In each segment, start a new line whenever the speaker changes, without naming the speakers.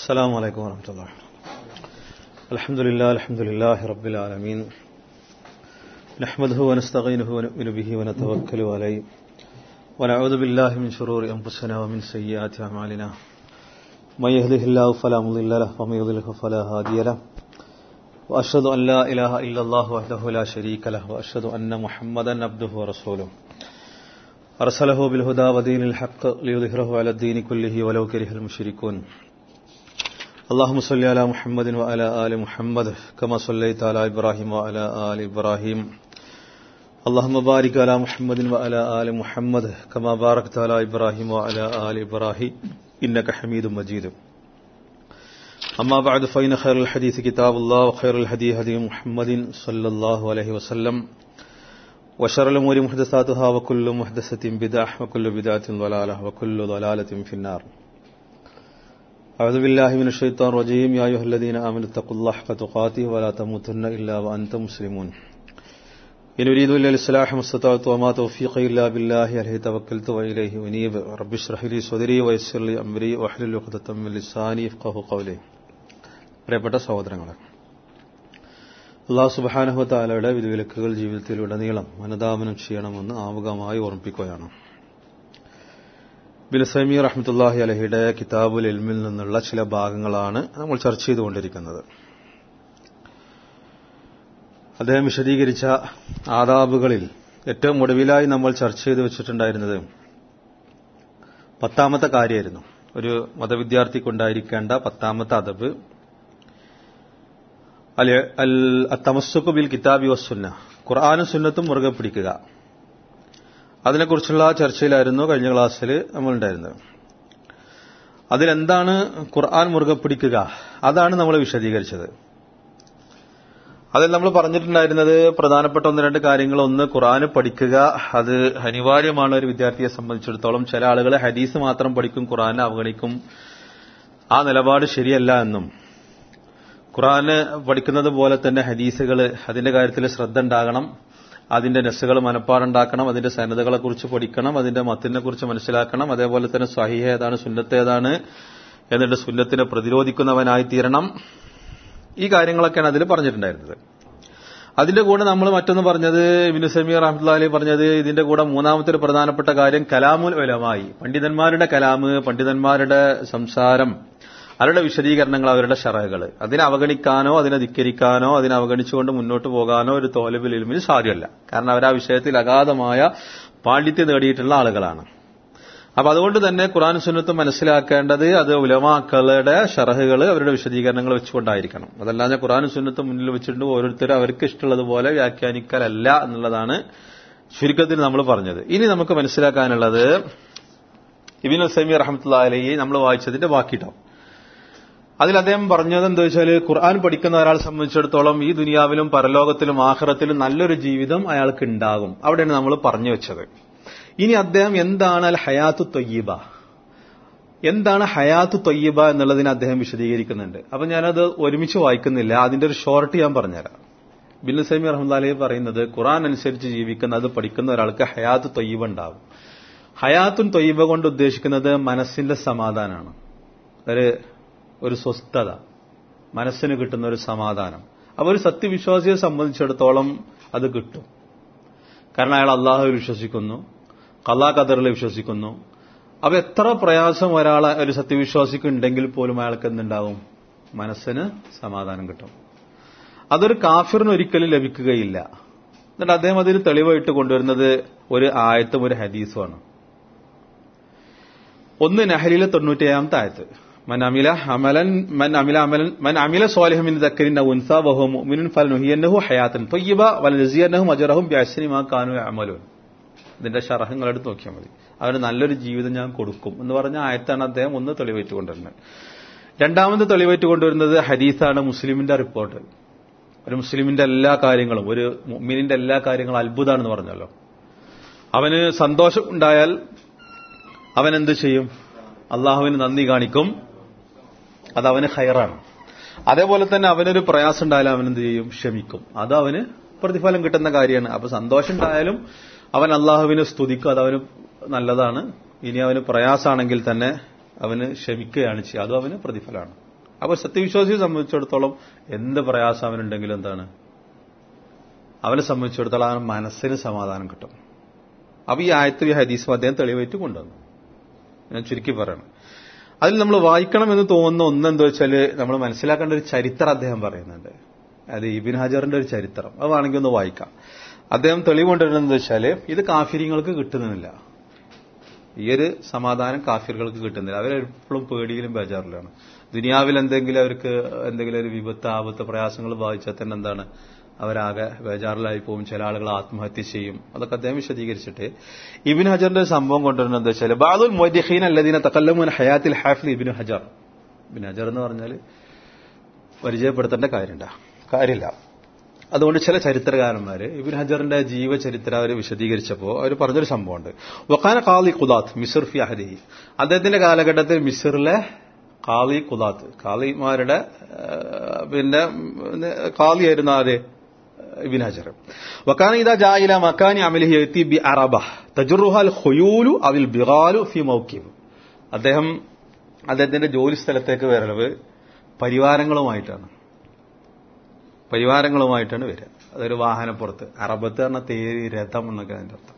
السلام عليكم ورحمة الله الحمد لله الحمد لله رب العالمين نحمده ونستعينه ونؤمن به ونتوكل عليه ونعوذ بالله من شرور أنفسنا ومن سيئات أعمالنا من يهده الله فلا مضل له ومن يضلله فلا هادي له وأشهد أن لا إله إلا الله وحده لا شريك له وأشهد أن محمدا عبده ورسوله أرسله بالهدى ودين الحق ليظهره على الدين كله ولو كره المشركون اللهم صل على محمد وعلى آل محمد كما صليت على إبراهيم وعلى آل إبراهيم اللهم بارك على محمد وعلى آل محمد كما باركت على إبراهيم وعلى آل إبراهيم إنك حميد مجيد أما بعد فإن خير الحديث كتاب الله وخير الهدي هدي محمد صلى الله عليه وسلم وشر الأمور محدثاتها وكل محدثة بدعة وكل بدعة ضلالة وكل ضلالة في النار أعوذ بالله من الشيطان الرجيم يا أيها الذين آمنوا اتقوا الله حق تقاته ولا تموتن إلا وأنتم مسلمون إن أريد إلا الإصلاح ما استطعت وما توفيقي إلا بالله عليه توكلت وإليه أنيب رب اشرح لي صدري ويسر لي أمري واحلل عقدة من لساني يفقهوا قولي പ്രിയപ്പെട്ട സഹോദരങ്ങളെ അള്ളാഹു സുബാനഹു താലയുടെ വിധിവിലക്കുകൾ ജീവിതത്തിലുടനീളം അനുധാപനം ചെയ്യണമെന്ന് ആമുഖമായി ഓർമ്മിപ്പിക്കുകയാണ് ബിൻ സമീർ റഹ്മത്തുല്ലാഹി അലഹിയുടെ കിതാബുൽ എൽമിൽ നിന്നുള്ള ചില ഭാഗങ്ങളാണ് നമ്മൾ ചർച്ച ചെയ്തുകൊണ്ടിരിക്കുന്നത് അദ്ദേഹം വിശദീകരിച്ച ആദാബുകളിൽ ഏറ്റവും ഒടുവിലായി നമ്മൾ ചർച്ച ചെയ്ത് വെച്ചിട്ടുണ്ടായിരുന്നത് പത്താമത്തെ കാര്യമായിരുന്നു ഒരു മതവിദ്യാർത്ഥിക്കുണ്ടായിരിക്കേണ്ട പത്താമത്തെ അതബ് അൽ തമസ്സുക്ക് ബിൽ കിതാബി വസുന്ന ഖുർആാനും സുന്നത്തും മുറുകെ പിടിക്കുക അതിനെക്കുറിച്ചുള്ള ചർച്ചയിലായിരുന്നു കഴിഞ്ഞ ക്ലാസ്സിൽ നമ്മളുണ്ടായിരുന്നത് അതിലെന്താണ് ഖുർആൻ മുറുകെ പിടിക്കുക അതാണ് നമ്മൾ വിശദീകരിച്ചത് അതിൽ നമ്മൾ പറഞ്ഞിട്ടുണ്ടായിരുന്നത് പ്രധാനപ്പെട്ട ഒന്ന് രണ്ട് കാര്യങ്ങൾ ഒന്ന് ഖുർആന് പഠിക്കുക അത് അനിവാര്യമാണ് ഒരു വിദ്യാർത്ഥിയെ സംബന്ധിച്ചിടത്തോളം ചില ആളുകൾ ഹദീസ് മാത്രം പഠിക്കും ഖുർആനെ അവഗണിക്കും ആ നിലപാട് ശരിയല്ല എന്നും ഖുറാന് പഠിക്കുന്നത് പോലെ തന്നെ ഹദീസുകൾ അതിന്റെ കാര്യത്തിൽ ശ്രദ്ധ ഉണ്ടാകണം അതിന്റെ നെസ്സുകൾ മനപ്പാടുണ്ടാക്കണം അതിന്റെ സന്നദ്ധകളെ കുറിച്ച് പഠിക്കണം അതിന്റെ മത്തിനെ കുറിച്ച് മനസ്സിലാക്കണം അതേപോലെ തന്നെ സ്വഹീഹ ഏതാണ് സുന്നത്ത് ഏതാണ് എന്നിട്ട് സുന്നത്തിനെ പ്രതിരോധിക്കുന്നവനായി തീരണം ഈ കാര്യങ്ങളൊക്കെയാണ് അതിൽ പറഞ്ഞിട്ടുണ്ടായിരുന്നത് അതിന്റെ കൂടെ നമ്മൾ മറ്റൊന്ന് പറഞ്ഞത് ഇബിന് സമീർ റഹ്മത്തുള്ളി പറഞ്ഞത് ഇതിന്റെ കൂടെ മൂന്നാമത്തെ ഒരു പ്രധാനപ്പെട്ട കാര്യം കലാമുൽ ഉലമായി പണ്ഡിതന്മാരുടെ കലാമ് പണ്ഡിതന്മാരുടെ സംസാരം അവരുടെ വിശദീകരണങ്ങൾ അവരുടെ ഷറകൾ അതിനെ അവഗണിക്കാനോ അതിനെ ധിക്കരിക്കാനോ അതിനെ അവഗണിച്ചുകൊണ്ട് മുന്നോട്ട് പോകാനോ ഒരു തോലബിൽ ഇൽമിന് സാധ്യമല്ല കാരണം അവർ ആ വിഷയത്തിൽ അഗാധമായ പാണ്ഡിത്യം നേടിയിട്ടുള്ള ആളുകളാണ് അപ്പൊ അതുകൊണ്ട് തന്നെ ഖുറാൻ സുന്നത്ത് മനസ്സിലാക്കേണ്ടത് അത് ഉലമാക്കളുടെ ഷറഹുകൾ അവരുടെ വിശദീകരണങ്ങൾ വെച്ചുകൊണ്ടായിരിക്കണം അതല്ലാതെ ഖുറാൻ സുന്നത്ത് മുന്നിൽ വെച്ചിട്ട് ഓരോരുത്തരും അവർക്ക് ഇഷ്ടമുള്ളതുപോലെ വ്യാഖ്യാനിക്കലല്ല എന്നുള്ളതാണ് ചുരുക്കത്തിൽ നമ്മൾ പറഞ്ഞത് ഇനി നമുക്ക് മനസ്സിലാക്കാനുള്ളത് ഇബിൻ ഉസൈമി റഹമത്തുള്ള അലയെ നമ്മൾ വായിച്ചതിന്റെ ബാക്കിയിട്ടാവും അതിൽ അദ്ദേഹം പറഞ്ഞത് എന്താ വെച്ചാൽ ഖുർആൻ പഠിക്കുന്ന ഒരാളെ സംബന്ധിച്ചിടത്തോളം ഈ ദുനിയാവിലും പരലോകത്തിലും ആഹ്റത്തിലും നല്ലൊരു ജീവിതം അയാൾക്ക് ഉണ്ടാകും അവിടെയാണ് നമ്മൾ പറഞ്ഞു വെച്ചത് ഇനി അദ്ദേഹം എന്താണ് അൽ ഹയാത്തു തൊയ്യബ എന്താണ് ഹയാത്തു തൊയ്യബ എന്നുള്ളതിന് അദ്ദേഹം വിശദീകരിക്കുന്നുണ്ട് അപ്പൊ ഞാനത് ഒരുമിച്ച് വായിക്കുന്നില്ല അതിന്റെ ഒരു ഷോർട്ട് ഞാൻ പറഞ്ഞുതരാം ബിൻ സൈമി റഹ്മദ് പറയുന്നത് ഖുറാൻ അനുസരിച്ച് ജീവിക്കുന്ന അത് പഠിക്കുന്ന ഒരാൾക്ക് ഹയാത്ത് തൊയ്യബ ഉണ്ടാകും ഹയാത്തുൻ തൊയ്യബ കൊണ്ട് ഉദ്ദേശിക്കുന്നത് മനസ്സിന്റെ സമാധാനമാണ് ഒരു ഒരു സ്വസ്ഥത മനസ്സിന് കിട്ടുന്ന ഒരു സമാധാനം അപ്പൊ ഒരു സത്യവിശ്വാസിയെ സംബന്ധിച്ചിടത്തോളം അത് കിട്ടും കാരണം അയാൾ അള്ളാഹുവിൽ വിശ്വസിക്കുന്നു കലാ കദറിൽ വിശ്വസിക്കുന്നു അപ്പൊ എത്ര പ്രയാസം ഒരാൾ ഒരു സത്യവിശ്വാസിക്ക് ഉണ്ടെങ്കിൽ പോലും അയാൾക്ക് എന്തുണ്ടാവും മനസ്സിന് സമാധാനം കിട്ടും അതൊരു കാഫിറിന് ഒരിക്കലും ലഭിക്കുകയില്ല എന്നിട്ട് അദ്ദേഹം അതിന് തെളിവായിട്ട് കൊണ്ടുവരുന്നത് ഒരു ആയത്തും ഒരു ഹദീസുമാണ് ഒന്ന് നഹലിലെ തൊണ്ണൂറ്റേഴാമത്തെ ആയത്ത് من عمل عملا من عمل عملا من عمل صالحا من ذكر او انثى وهو مؤمن فلنحيينه حياه طيبه ولنجزينهم اجرهم باحسن ما كانوا يعملون ഇതിന്റെ ഷറഹങ്ങൾ എടുത്ത് നോക്കിയാൽ മതി അവന് നല്ലൊരു ജീവിതം ഞാൻ കൊടുക്കും എന്ന് പറഞ്ഞ ആയത്താണ് അദ്ദേഹം ഒന്ന് തെളിവേറ്റ് കൊണ്ടുവരുന്നത് രണ്ടാമത് തെളിവേറ്റ് കൊണ്ടുവരുന്നത് ഹദീസാണ് മുസ്ലിമിന്റെ റിപ്പോർട്ട് ഒരു മുസ്ലിമിന്റെ എല്ലാ കാര്യങ്ങളും ഒരു മുഅ്മിനിന്റെ എല്ലാ കാര്യങ്ങളും അത്ഭുതമാണെന്ന് പറഞ്ഞല്ലോ അവന് സന്തോഷം ഉണ്ടായാൽ അവൻ എന്ത് ചെയ്യും അള്ളാഹുവിന് നന്ദി കാണിക്കും അത് അവന് ഹയറാണ് അതേപോലെ തന്നെ അവനൊരു പ്രയാസം ഉണ്ടായാലും അവൻ എന്ത് ചെയ്യും ക്ഷമിക്കും അത് അവന് പ്രതിഫലം കിട്ടുന്ന കാര്യമാണ് അപ്പൊ സന്തോഷം ഉണ്ടായാലും അവൻ അള്ളാഹുവിനെ സ്തുതിക്കും അത് അവന് നല്ലതാണ് ഇനി അവന് പ്രയാസമാണെങ്കിൽ തന്നെ അവന് ക്ഷമിക്കുകയാണ് ചെയ്യുക അതും അവന് പ്രതിഫലമാണ് അപ്പൊ സത്യവിശ്വാസിയെ സംബന്ധിച്ചിടത്തോളം എന്ത് പ്രയാസം അവനുണ്ടെങ്കിലും എന്താണ് അവനെ സംബന്ധിച്ചിടത്തോളം അവൻ മനസ്സിന് സമാധാനം കിട്ടും അപ്പൊ ഈ ആയത്തും ഈ ഹദീസും അദ്ദേഹം തെളിവായിട്ട് കൊണ്ടുവന്നു ഞാൻ ചുരുക്കി പറയണം അതിൽ നമ്മൾ വായിക്കണമെന്ന് തോന്നുന്ന ഒന്നെന്താ വെച്ചാൽ നമ്മൾ മനസ്സിലാക്കേണ്ട ഒരു ചരിത്രം അദ്ദേഹം പറയുന്നുണ്ട് അത് ഇബിൻ ഹജറിന്റെ ഒരു ചരിത്രം അത് വേണമെങ്കിൽ ഒന്ന് വായിക്കാം അദ്ദേഹം തെളിവ് കൊണ്ടുവരുന്നത് വെച്ചാൽ ഇത് കാഫിര്യങ്ങൾക്ക് കിട്ടുന്നില്ല ഈ ഒരു സമാധാനം കാഫിറുകൾക്ക് കിട്ടുന്നില്ല അവരെപ്പോഴും പേടിയിലും ബേജാറിലാണ് ദുനിയാവിൽ എന്തെങ്കിലും അവർക്ക് എന്തെങ്കിലും ഒരു വിപത്ത് ആപത്ത് പ്രയാസങ്ങൾ ബാധിച്ചാൽ തന്നെ എന്താണ് അവരാകെ ബേജാറിലായി പോകും ചില ആളുകൾ ആത്മഹത്യ ചെയ്യും അതൊക്കെ അദ്ദേഹം വിശദീകരിച്ചിട്ട് ഇബിൻ ഹജറിന്റെ സംഭവം കൊണ്ടുവരുന്നത് എന്താ വെച്ചാൽ ബാദുൽ മൊയ്ദീൻ അല്ലദീന തക്കല്ലമുൻ ഹയാത്തിൽ ഹാഫിൽ ഇബിൻ ഹജർ ഇബിൻ ഹജർ എന്ന് പറഞ്ഞാൽ പരിചയപ്പെടുത്തേണ്ട കാര്യമുണ്ട കാര്യമില്ല അതുകൊണ്ട് ചില ചരിത്രകാരന്മാര് ഇബിൻ ഹജറിന്റെ ജീവചരിത്രം അവർ വിശദീകരിച്ചപ്പോൾ അവർ പറഞ്ഞൊരു സംഭവമുണ്ട് വക്കാന കാലി കുദാത്ത് മിസർ ഫി അഹദിഹി അദ്ദേഹത്തിന്റെ കാലഘട്ടത്തിൽ മിസറിലെ കാളി കുദാത്ത് കാളിമാരുടെ പിന്നെ കാളിയായിരുന്ന ആര് ഇബിൻ ഹജർ വക്കാന ഇതാ ജായില മക്കാനി അമലിഹി എത്തി ബി അറബ തജുറുഹാൽ ഹൊയൂലു അവിൽ ബിഗാലു ഫി മൗക്കിബ് അദ്ദേഹം അദ്ദേഹത്തിന്റെ ജോലി സ്ഥലത്തേക്ക് വരവ് പരിവാരങ്ങളുമായിട്ടാണ് പരിവാരങ്ങളുമായിട്ടാണ് വരിക അതൊരു വാഹനപ്പുറത്ത് അറബത്ത് പറഞ്ഞ തേരി രഥം എന്നൊക്കെ അതിന്റെ അർത്ഥം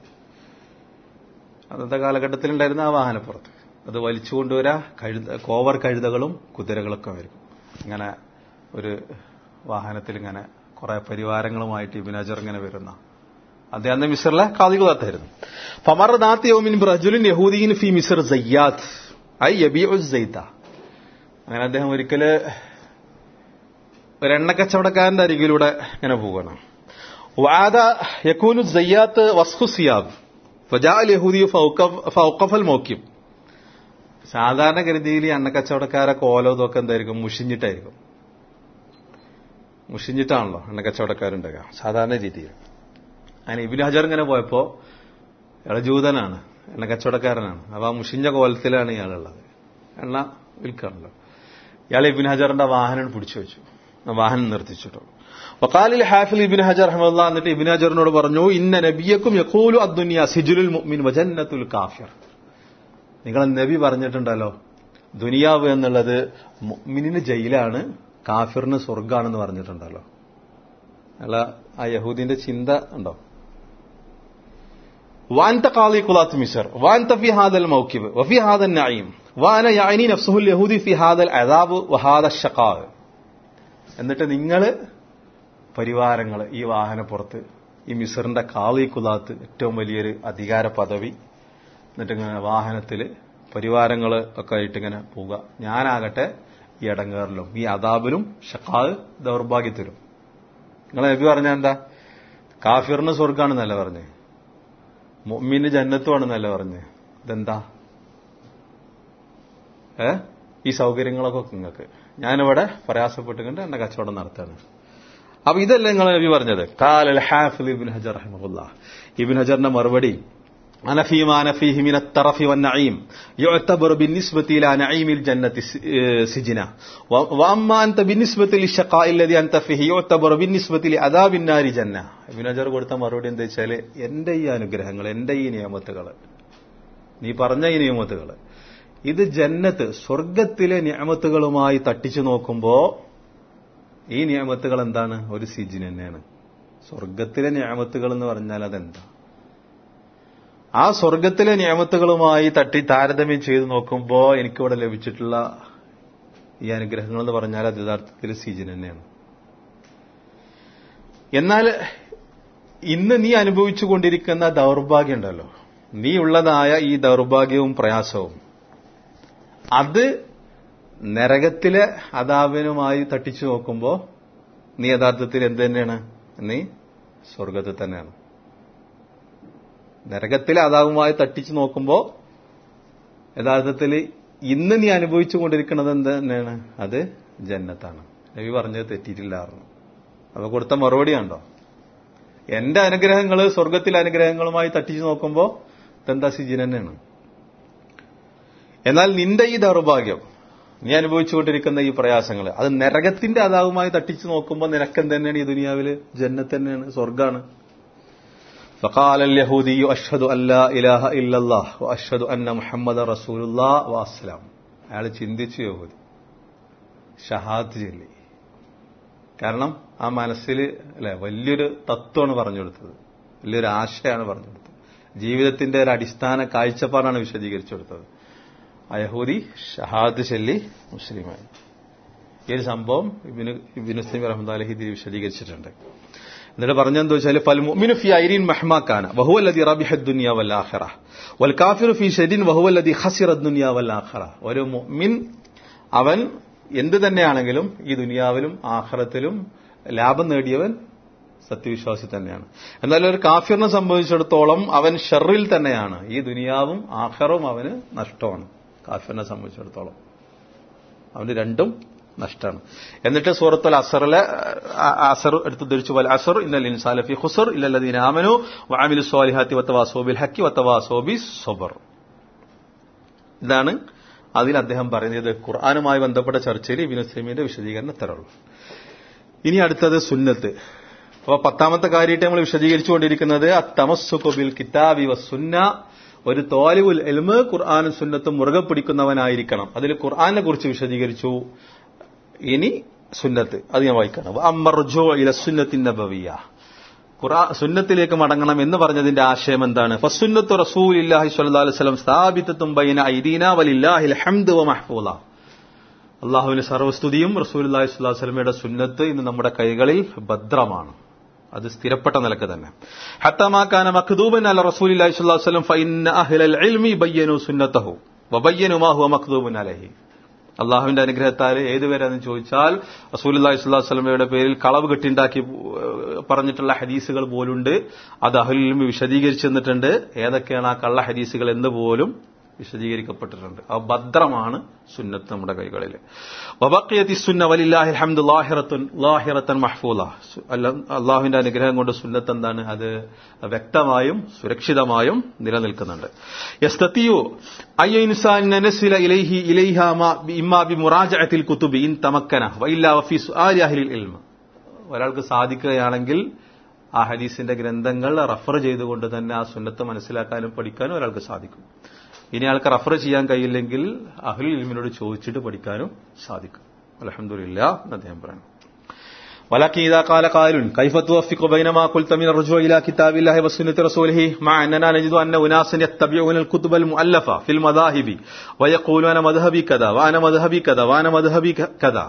അന്നത്തെ കാലഘട്ടത്തിലുണ്ടായിരുന്ന ആ വാഹനപ്പുറത്ത് അത് വലിച്ചു കൊണ്ടുവരാ കഴുത കോവർ കഴുതകളും കുതിരകളൊക്കെ വരും ഇങ്ങനെ ഒരു വാഹനത്തിൽ ഇങ്ങനെ കുറെ പരിവാരങ്ങളുമായിട്ട് ഇബിനജർ ഇങ്ങനെ വരുന്ന അദ്ദേഹം അന്ന് മിസറിലെ കാതികുതാത്തായിരുന്നു ഫമർ ദാത്തി യോമിൻ റജുലിൻ യഹൂദീൻ ഫി മിസർ സയ്യാത്ത് ഐ യബിഉ സൈത്ത അങ്ങനെ അദ്ദേഹം ഒരിക്കല് ഒരു എണ്ണക്കച്ചവടക്കാരന്റെ അരികിലൂടെ ഇങ്ങനെ പോകണം വാദ യക്കൂനു സയ്യാത്ത് വസ്ഖു സിയാബ് ഫജാൽ യഹൂദി ഫൗക്കഫൽ മോക്യം സാധാരണ ഗതിയിൽ ഈ എണ്ണക്കച്ചവടക്കാരെ കോലോ ഇതൊക്കെ എന്തായിരിക്കും മുഷിഞ്ഞിട്ടായിരിക്കും മുഷിഞ്ഞിട്ടാണല്ലോ എണ്ണക്കച്ചവടക്കാരുണ്ടാകുക സാധാരണ രീതിയിൽ അങ്ങനെ ഇബിൻ ഹജർ ഇങ്ങനെ പോയപ്പോ ഇയാളെ ജൂതനാണ് എണ്ണക്കച്ചവടക്കാരനാണ് അപ്പൊ ആ മുഷിഞ്ഞ കോലത്തിലാണ് ഇയാളുള്ളത് എണ്ണ വിൽക്കാണല്ലോ ഇയാൾ ഇബിൻ ഹജറിന്റെ വാഹനം പിടിച്ചു വെച്ചു വാഹനം നിർത്തിച്ചിട്ടു വക്കാലിൽ ഹാഫിൽ ഇബിൻ ഹജർ അഹമ്മദ് എന്നിട്ട് ഇബിൻ ഹജറിനോട് പറഞ്ഞു ഇന്ന നബിയക്കും യഖൂലു അദ്ദുനിയ സിജുലുൽ മുഅ്മിൻ വജന്നത്തുൽ കാഫിർ നിങ്ങൾ നബി പറഞ്ഞിട്ടുണ്ടല്ലോ ദുനിയാവ് എന്നുള്ളത് മുഅ്മിനിന് ജയിലാണ് കാഫിറിന് സ്വർഗാണെന്ന് പറഞ്ഞിട്ടുണ്ടല്ലോ അല്ല ആ യഹൂദിന്റെ ചിന്ത ഉണ്ടോ وانت قاضي قضاة مصر وانت في هذا الموكب وفي هذا النعيم وانا يعني نفسه اليهودي في هذا العذاب وهذا الشقاء എന്നിട്ട് നിങ്ങൾ പരിവാരങ്ങൾ ഈ വാഹനപ്പുറത്ത് ഈ മിസറിന്റെ കാളി കുലാത്ത് ഏറ്റവും വലിയൊരു അധികാര പദവി എന്നിട്ട് ഇങ്ങനെ വാഹനത്തിൽ പരിവാരങ്ങൾ ഒക്കെ ആയിട്ട് ഇങ്ങനെ പോവുക ഞാനാകട്ടെ ഈ ഇടങ്ങേറിലും ഈ അതാബിലും ഷക്കാവ് ദൗർഭാഗ്യത്തിലും നിങ്ങൾ നബി പറഞ്ഞ എന്താ കാഫിറിന് സ്വർഗാണെന്നല്ല പറഞ്ഞേ മൊമ്മിന് ജന്നത്തുമാണെന്നല്ല പറഞ്ഞേ ഇതെന്താ ഏ ഈ സൗകര്യങ്ങളൊക്കെ നിങ്ങൾക്ക് ഞാനിവിടെ പ്രയാസപ്പെട്ടുകൊണ്ട് എന്റെ കച്ചവടം നടത്താണ് അപ്പൊ ഇതല്ലേ നിങ്ങൾ നബി പറഞ്ഞത് കാലൽ ഹാഫിൽ ഇബിൻ ഹജർ റഹിമുല്ല ഇബിൻ ഹജറിന്റെ മറുപടി أنا فيما أنا فيه من الترف والنعيم يعتبر بالنسبة إلى نعيم الجنة سجنا وأما أنت بالنسبة للشقاء الذي أنت فيه يعتبر بالنسبة لعذاب النار جنة ابن ഹജർ കൊടുത്ത മറുപടി എന്താ വെച്ചാല് എന്റെ ഈ അനുഗ്രഹങ്ങൾ എന്റെ ഈ നിയമത്തുകൾ നീ പറഞ്ഞ ഈ നിയമത്തുകൾ ഇത് ജന്നത്ത് സ്വർഗത്തിലെ നിയമത്തുകളുമായി തട്ടിച്ചു നോക്കുമ്പോ ഈ നിയമത്തുകൾ എന്താണ് ഒരു സിജിൻ തന്നെയാണ് സ്വർഗത്തിലെ നിയമത്തുകൾ എന്ന് പറഞ്ഞാൽ അതെന്താ ആ സ്വർഗത്തിലെ നിയമത്തുകളുമായി തട്ടി താരതമ്യം ചെയ്ത് നോക്കുമ്പോ എനിക്കിവിടെ ലഭിച്ചിട്ടുള്ള ഈ അനുഗ്രഹങ്ങൾ എന്ന് പറഞ്ഞാൽ അത് യഥാർത്ഥത്തിൽ സീജൻ തന്നെയാണ് എന്നാൽ ഇന്ന് നീ അനുഭവിച്ചു കൊണ്ടിരിക്കുന്ന ദൗർഭാഗ്യം ഉണ്ടല്ലോ നീ ഉള്ളതായ ഈ ദൗർഭാഗ്യവും പ്രയാസവും അത് നരകത്തിലെ അതാപനുമായി തട്ടിച്ചു നോക്കുമ്പോ നീ യഥാർത്ഥത്തിൽ എന്ത് തന്നെയാണ് നീ സ്വർഗത്തിൽ തന്നെയാണ് നരകത്തിലെ അതാവുമായി തട്ടിച്ചു നോക്കുമ്പോ യഥാർത്ഥത്തിൽ ഇന്ന് നീ അനുഭവിച്ചു കൊണ്ടിരിക്കുന്നത് എന്ത് തന്നെയാണ് അത് ജന്നത്താണ് നബി പറഞ്ഞത് തെറ്റിയിട്ടില്ലായിരുന്നു അപ്പൊ കൊടുത്ത മറുപടി കണ്ടോ എന്റെ അനുഗ്രഹങ്ങൾ സ്വർഗത്തിലെ അനുഗ്രഹങ്ങളുമായി തട്ടിച്ചു നോക്കുമ്പോ ഇതെന്താ സിജിൻ തന്നെയാണ് എന്നാൽ നിന്റെ ഈ ദൗർഭാഗ്യം നീ അനുഭവിച്ചുകൊണ്ടിരിക്കുന്ന ഈ പ്രയാസങ്ങൾ അത് നരകത്തിന്റെ അതാവുമായി തട്ടിച്ചു നോക്കുമ്പോൾ നിനക്കെന്ത് തന്നെയാണ് ഈ ദുനിയാവില് ജന്നത്ത് തന്നെയാണ് സ്വർഗാണ് فقال اليهودي أشهد أن لا إله إلا الله وأشهد أن محمد رسول الله وأسلم അയാൾ ചിന്തിച്ചു യഹൂദി ഷഹാദ് ചൊല്ലി കാരണം ആ മനസ്സിൽ അല്ലെ വലിയൊരു തത്വമാണ് പറഞ്ഞു കൊടുത്തത് വലിയൊരു ആശയാണ് പറഞ്ഞു കൊടുത്തത് ജീവിതത്തിന്റെ ഒരു അടിസ്ഥാന കാഴ്ചപ്പാടാണ് വിശദീകരിച്ചു കൊടുത്തത് അയഹൂദി ഷഹാദ് ചൊല്ലി മുസ്ലിമായി ഈ ഒരു സംഭവം ഇബിന് ഇബിന് സ്ലീം റഹ്മദ് ഇത് വിശദീകരിച്ചിട്ടുണ്ട് എന്നിട്ട് പറഞ്ഞെന്താ വെച്ചാൽ ഫൽ മുഅ്മിനു ഫി ഐരിൻ മഹ്മാക്കാന വഹുവ അല്ലദി റബിഹ ദുനിയ വൽ ആഖിറ വൽ കാഫിറു ഫി ഷദിൻ വഹുവ അല്ലദി ഖസിറ ദുനിയ വൽ ആഖിറ ഒരു മുഅ്മിൻ അവൻ എന്ത് തന്നെയാണെങ്കിലും ഈ ദുനിയാവിലും ആഖിറത്തിലും ലാഭം നേടിയവൻ സത്യവിശ്വാസി തന്നെയാണ് എന്നാൽ ഒരു കാഫിറിനെ സംബന്ധിച്ചിടത്തോളം അവൻ ഷെറിൽ തന്നെയാണ് ഈ ദുനിയാവും ആഖിറവും അവന് നഷ്ടമാണ് കാഫിറിനെ സംബന്ധിച്ചിടത്തോളം അവന് രണ്ടും നഷ്ടമാണ് എന്നിട്ട് സൂറത്തുൽ അസറിലെ അസർ എടുത്ത് ധരിച്ചു പോലെ അസർ ഇന്നൽ ഇൻസാലഫി ഹുസർ ഇല്ലല്ലദീന ആമനു വഅമിലു സ്വാലിഹാത്തി വത്തവാസോബിൽ ഹക്കി വത്തവാസോബി സൊബർ ഇതാണ് അതിൽ അദ്ദേഹം പറയുന്നത് ഖുർആാനുമായി ബന്ധപ്പെട്ട ചർച്ചയിൽ ഇബിൻ സലീമിന്റെ വിശദീകരണം ഇത്തരമുള്ളൂ ഇനി അടുത്തത് സുന്നത്ത് അപ്പൊ പത്താമത്തെ കാര്യമായിട്ട് നമ്മൾ വിശദീകരിച്ചുകൊണ്ടിരിക്കുന്നത് അത്തമസ്സുഖബിൽ കിതാബി വസുന്ന ഒരു തോലിവുൽ എൽമ് ഖുർആാനും സുന്നത്തും മുറുകെ പിടിക്കുന്നവനായിരിക്കണം അതിൽ ഖുർആാനെ കുറിച്ച് വിശദീകരിച്ചു ഇനി സുന്നത്ത് അത് ഞാൻ വായിക്കണം അമ്മർജോ ഇല സുന്നത്തിൻ നബവിയ ഖുറാ സുന്നത്തിലേക്ക് മടങ്ങണം എന്ന് പറഞ്ഞതിന്റെ ആശയം എന്താണ് ഫസുന്നത്തു റസൂലില്ലാഹി സ്വല്ലല്ലാഹു അലൈഹി വസല്ലം സ്ഥാപിതത്തും ബൈന ഐദീന വലില്ലാഹിൽ ഹംദ് വ മഹ്ഫൂള അള്ളാഹുവിന്റെ സർവസ്തുതിയും റസൂലുള്ളാഹി സ്വല്ലല്ലാഹു അലൈഹി വസല്ലമയുടെ സുന്നത്ത് ഇന്ന് നമ്മുടെ കൈകളിൽ ഭദ്രമാണ് അത് സ്ഥിരപ്പെട്ട നിലക്ക് തന്നെ ഹത്തമാക്കാന മഖ്ദൂബൻ അല റസൂലില്ലാഹി സ്വല്ലല്ലാഹു അലൈഹി വസല്ലം ഫഇന്ന അഹ്ലൽ ഇൽമി ബയ്യനു സുന്നത്തഹു വബയ്യനു മാ ഹുവ മഖ്ദൂബൻ അലൈഹി അള്ളാഹുവിന്റെ അനുഗ്രഹത്താൽ ഏതുവരെയെന്ന് ചോദിച്ചാൽ റസൂലി സ്വല്ലാ വസ്ലമയുടെ പേരിൽ കളവ് കെട്ടിണ്ടാക്കി പറഞ്ഞിട്ടുള്ള ഹദീസുകൾ പോലുണ്ട് അത് അഹുലിലും വിശദീകരിച്ചു തന്നിട്ടുണ്ട് ഏതൊക്കെയാണ് ആ കള്ള ഹദീസുകൾ എന്ന് പോലും വിശദീകരിക്കപ്പെട്ടിട്ടുണ്ട് ആ ഭദ്രമാണ് സുന്നത്ത് നമ്മുടെ കൈകളിൽ വബക്കിയത്തി സുന്ന വലില്ലാഹി ഹംദ് ലാഹിറത്തുൻ ലാഹിറത്തൻ മഹ്ഫൂല അള്ളാഹുവിന്റെ അനുഗ്രഹം കൊണ്ട് സുന്നത്ത് എന്താണ് അത് വ്യക്തമായും സുരക്ഷിതമായും നിലനിൽക്കുന്നുണ്ട് യസ്തത്തിയു അയ്യ ഇൻസാൻ നനസില ഇലൈഹി ഇലൈഹ ഇമ്മാ ബി മുറാജഅത്തിൽ കുതുബി ഇൻ തമക്കന വഇല്ലാ വഫി സുആലി അഹ്ലിൽ ഇൽമ ഒരാൾക്ക് സാധിക്കുകയാണെങ്കിൽ ആ ഹദീസിന്റെ ഗ്രന്ഥങ്ങൾ റഫർ ചെയ്തുകൊണ്ട് തന്നെ ആ സുന്നത്ത് മനസ്സിലാക്കാനും പഠിക്കാനും ഒരാൾക്ക് സാധിക്കും ഇനി ആൾക്ക് റഫർ ചെയ്യാൻ കഴിയില്ലെങ്കിൽ അഹുൽ ഇൽമിനോട് ചോദിച്ചിട്ട് പഠിക്കാനും സാധിക്കും അലഹമില്ല എന്ന് അദ്ദേഹം പറയുന്നു ولكن إذا قال قائل كيف توفق بين ما قلت من الرجوع إلى كتاب الله وسنة رسوله مع أننا نجد أن أناسا يتبعون الكتب المؤلفة في المذاهب ويقولون أنا مذهبي كذا وأنا مذهبي كذا وأنا مذهبي كذا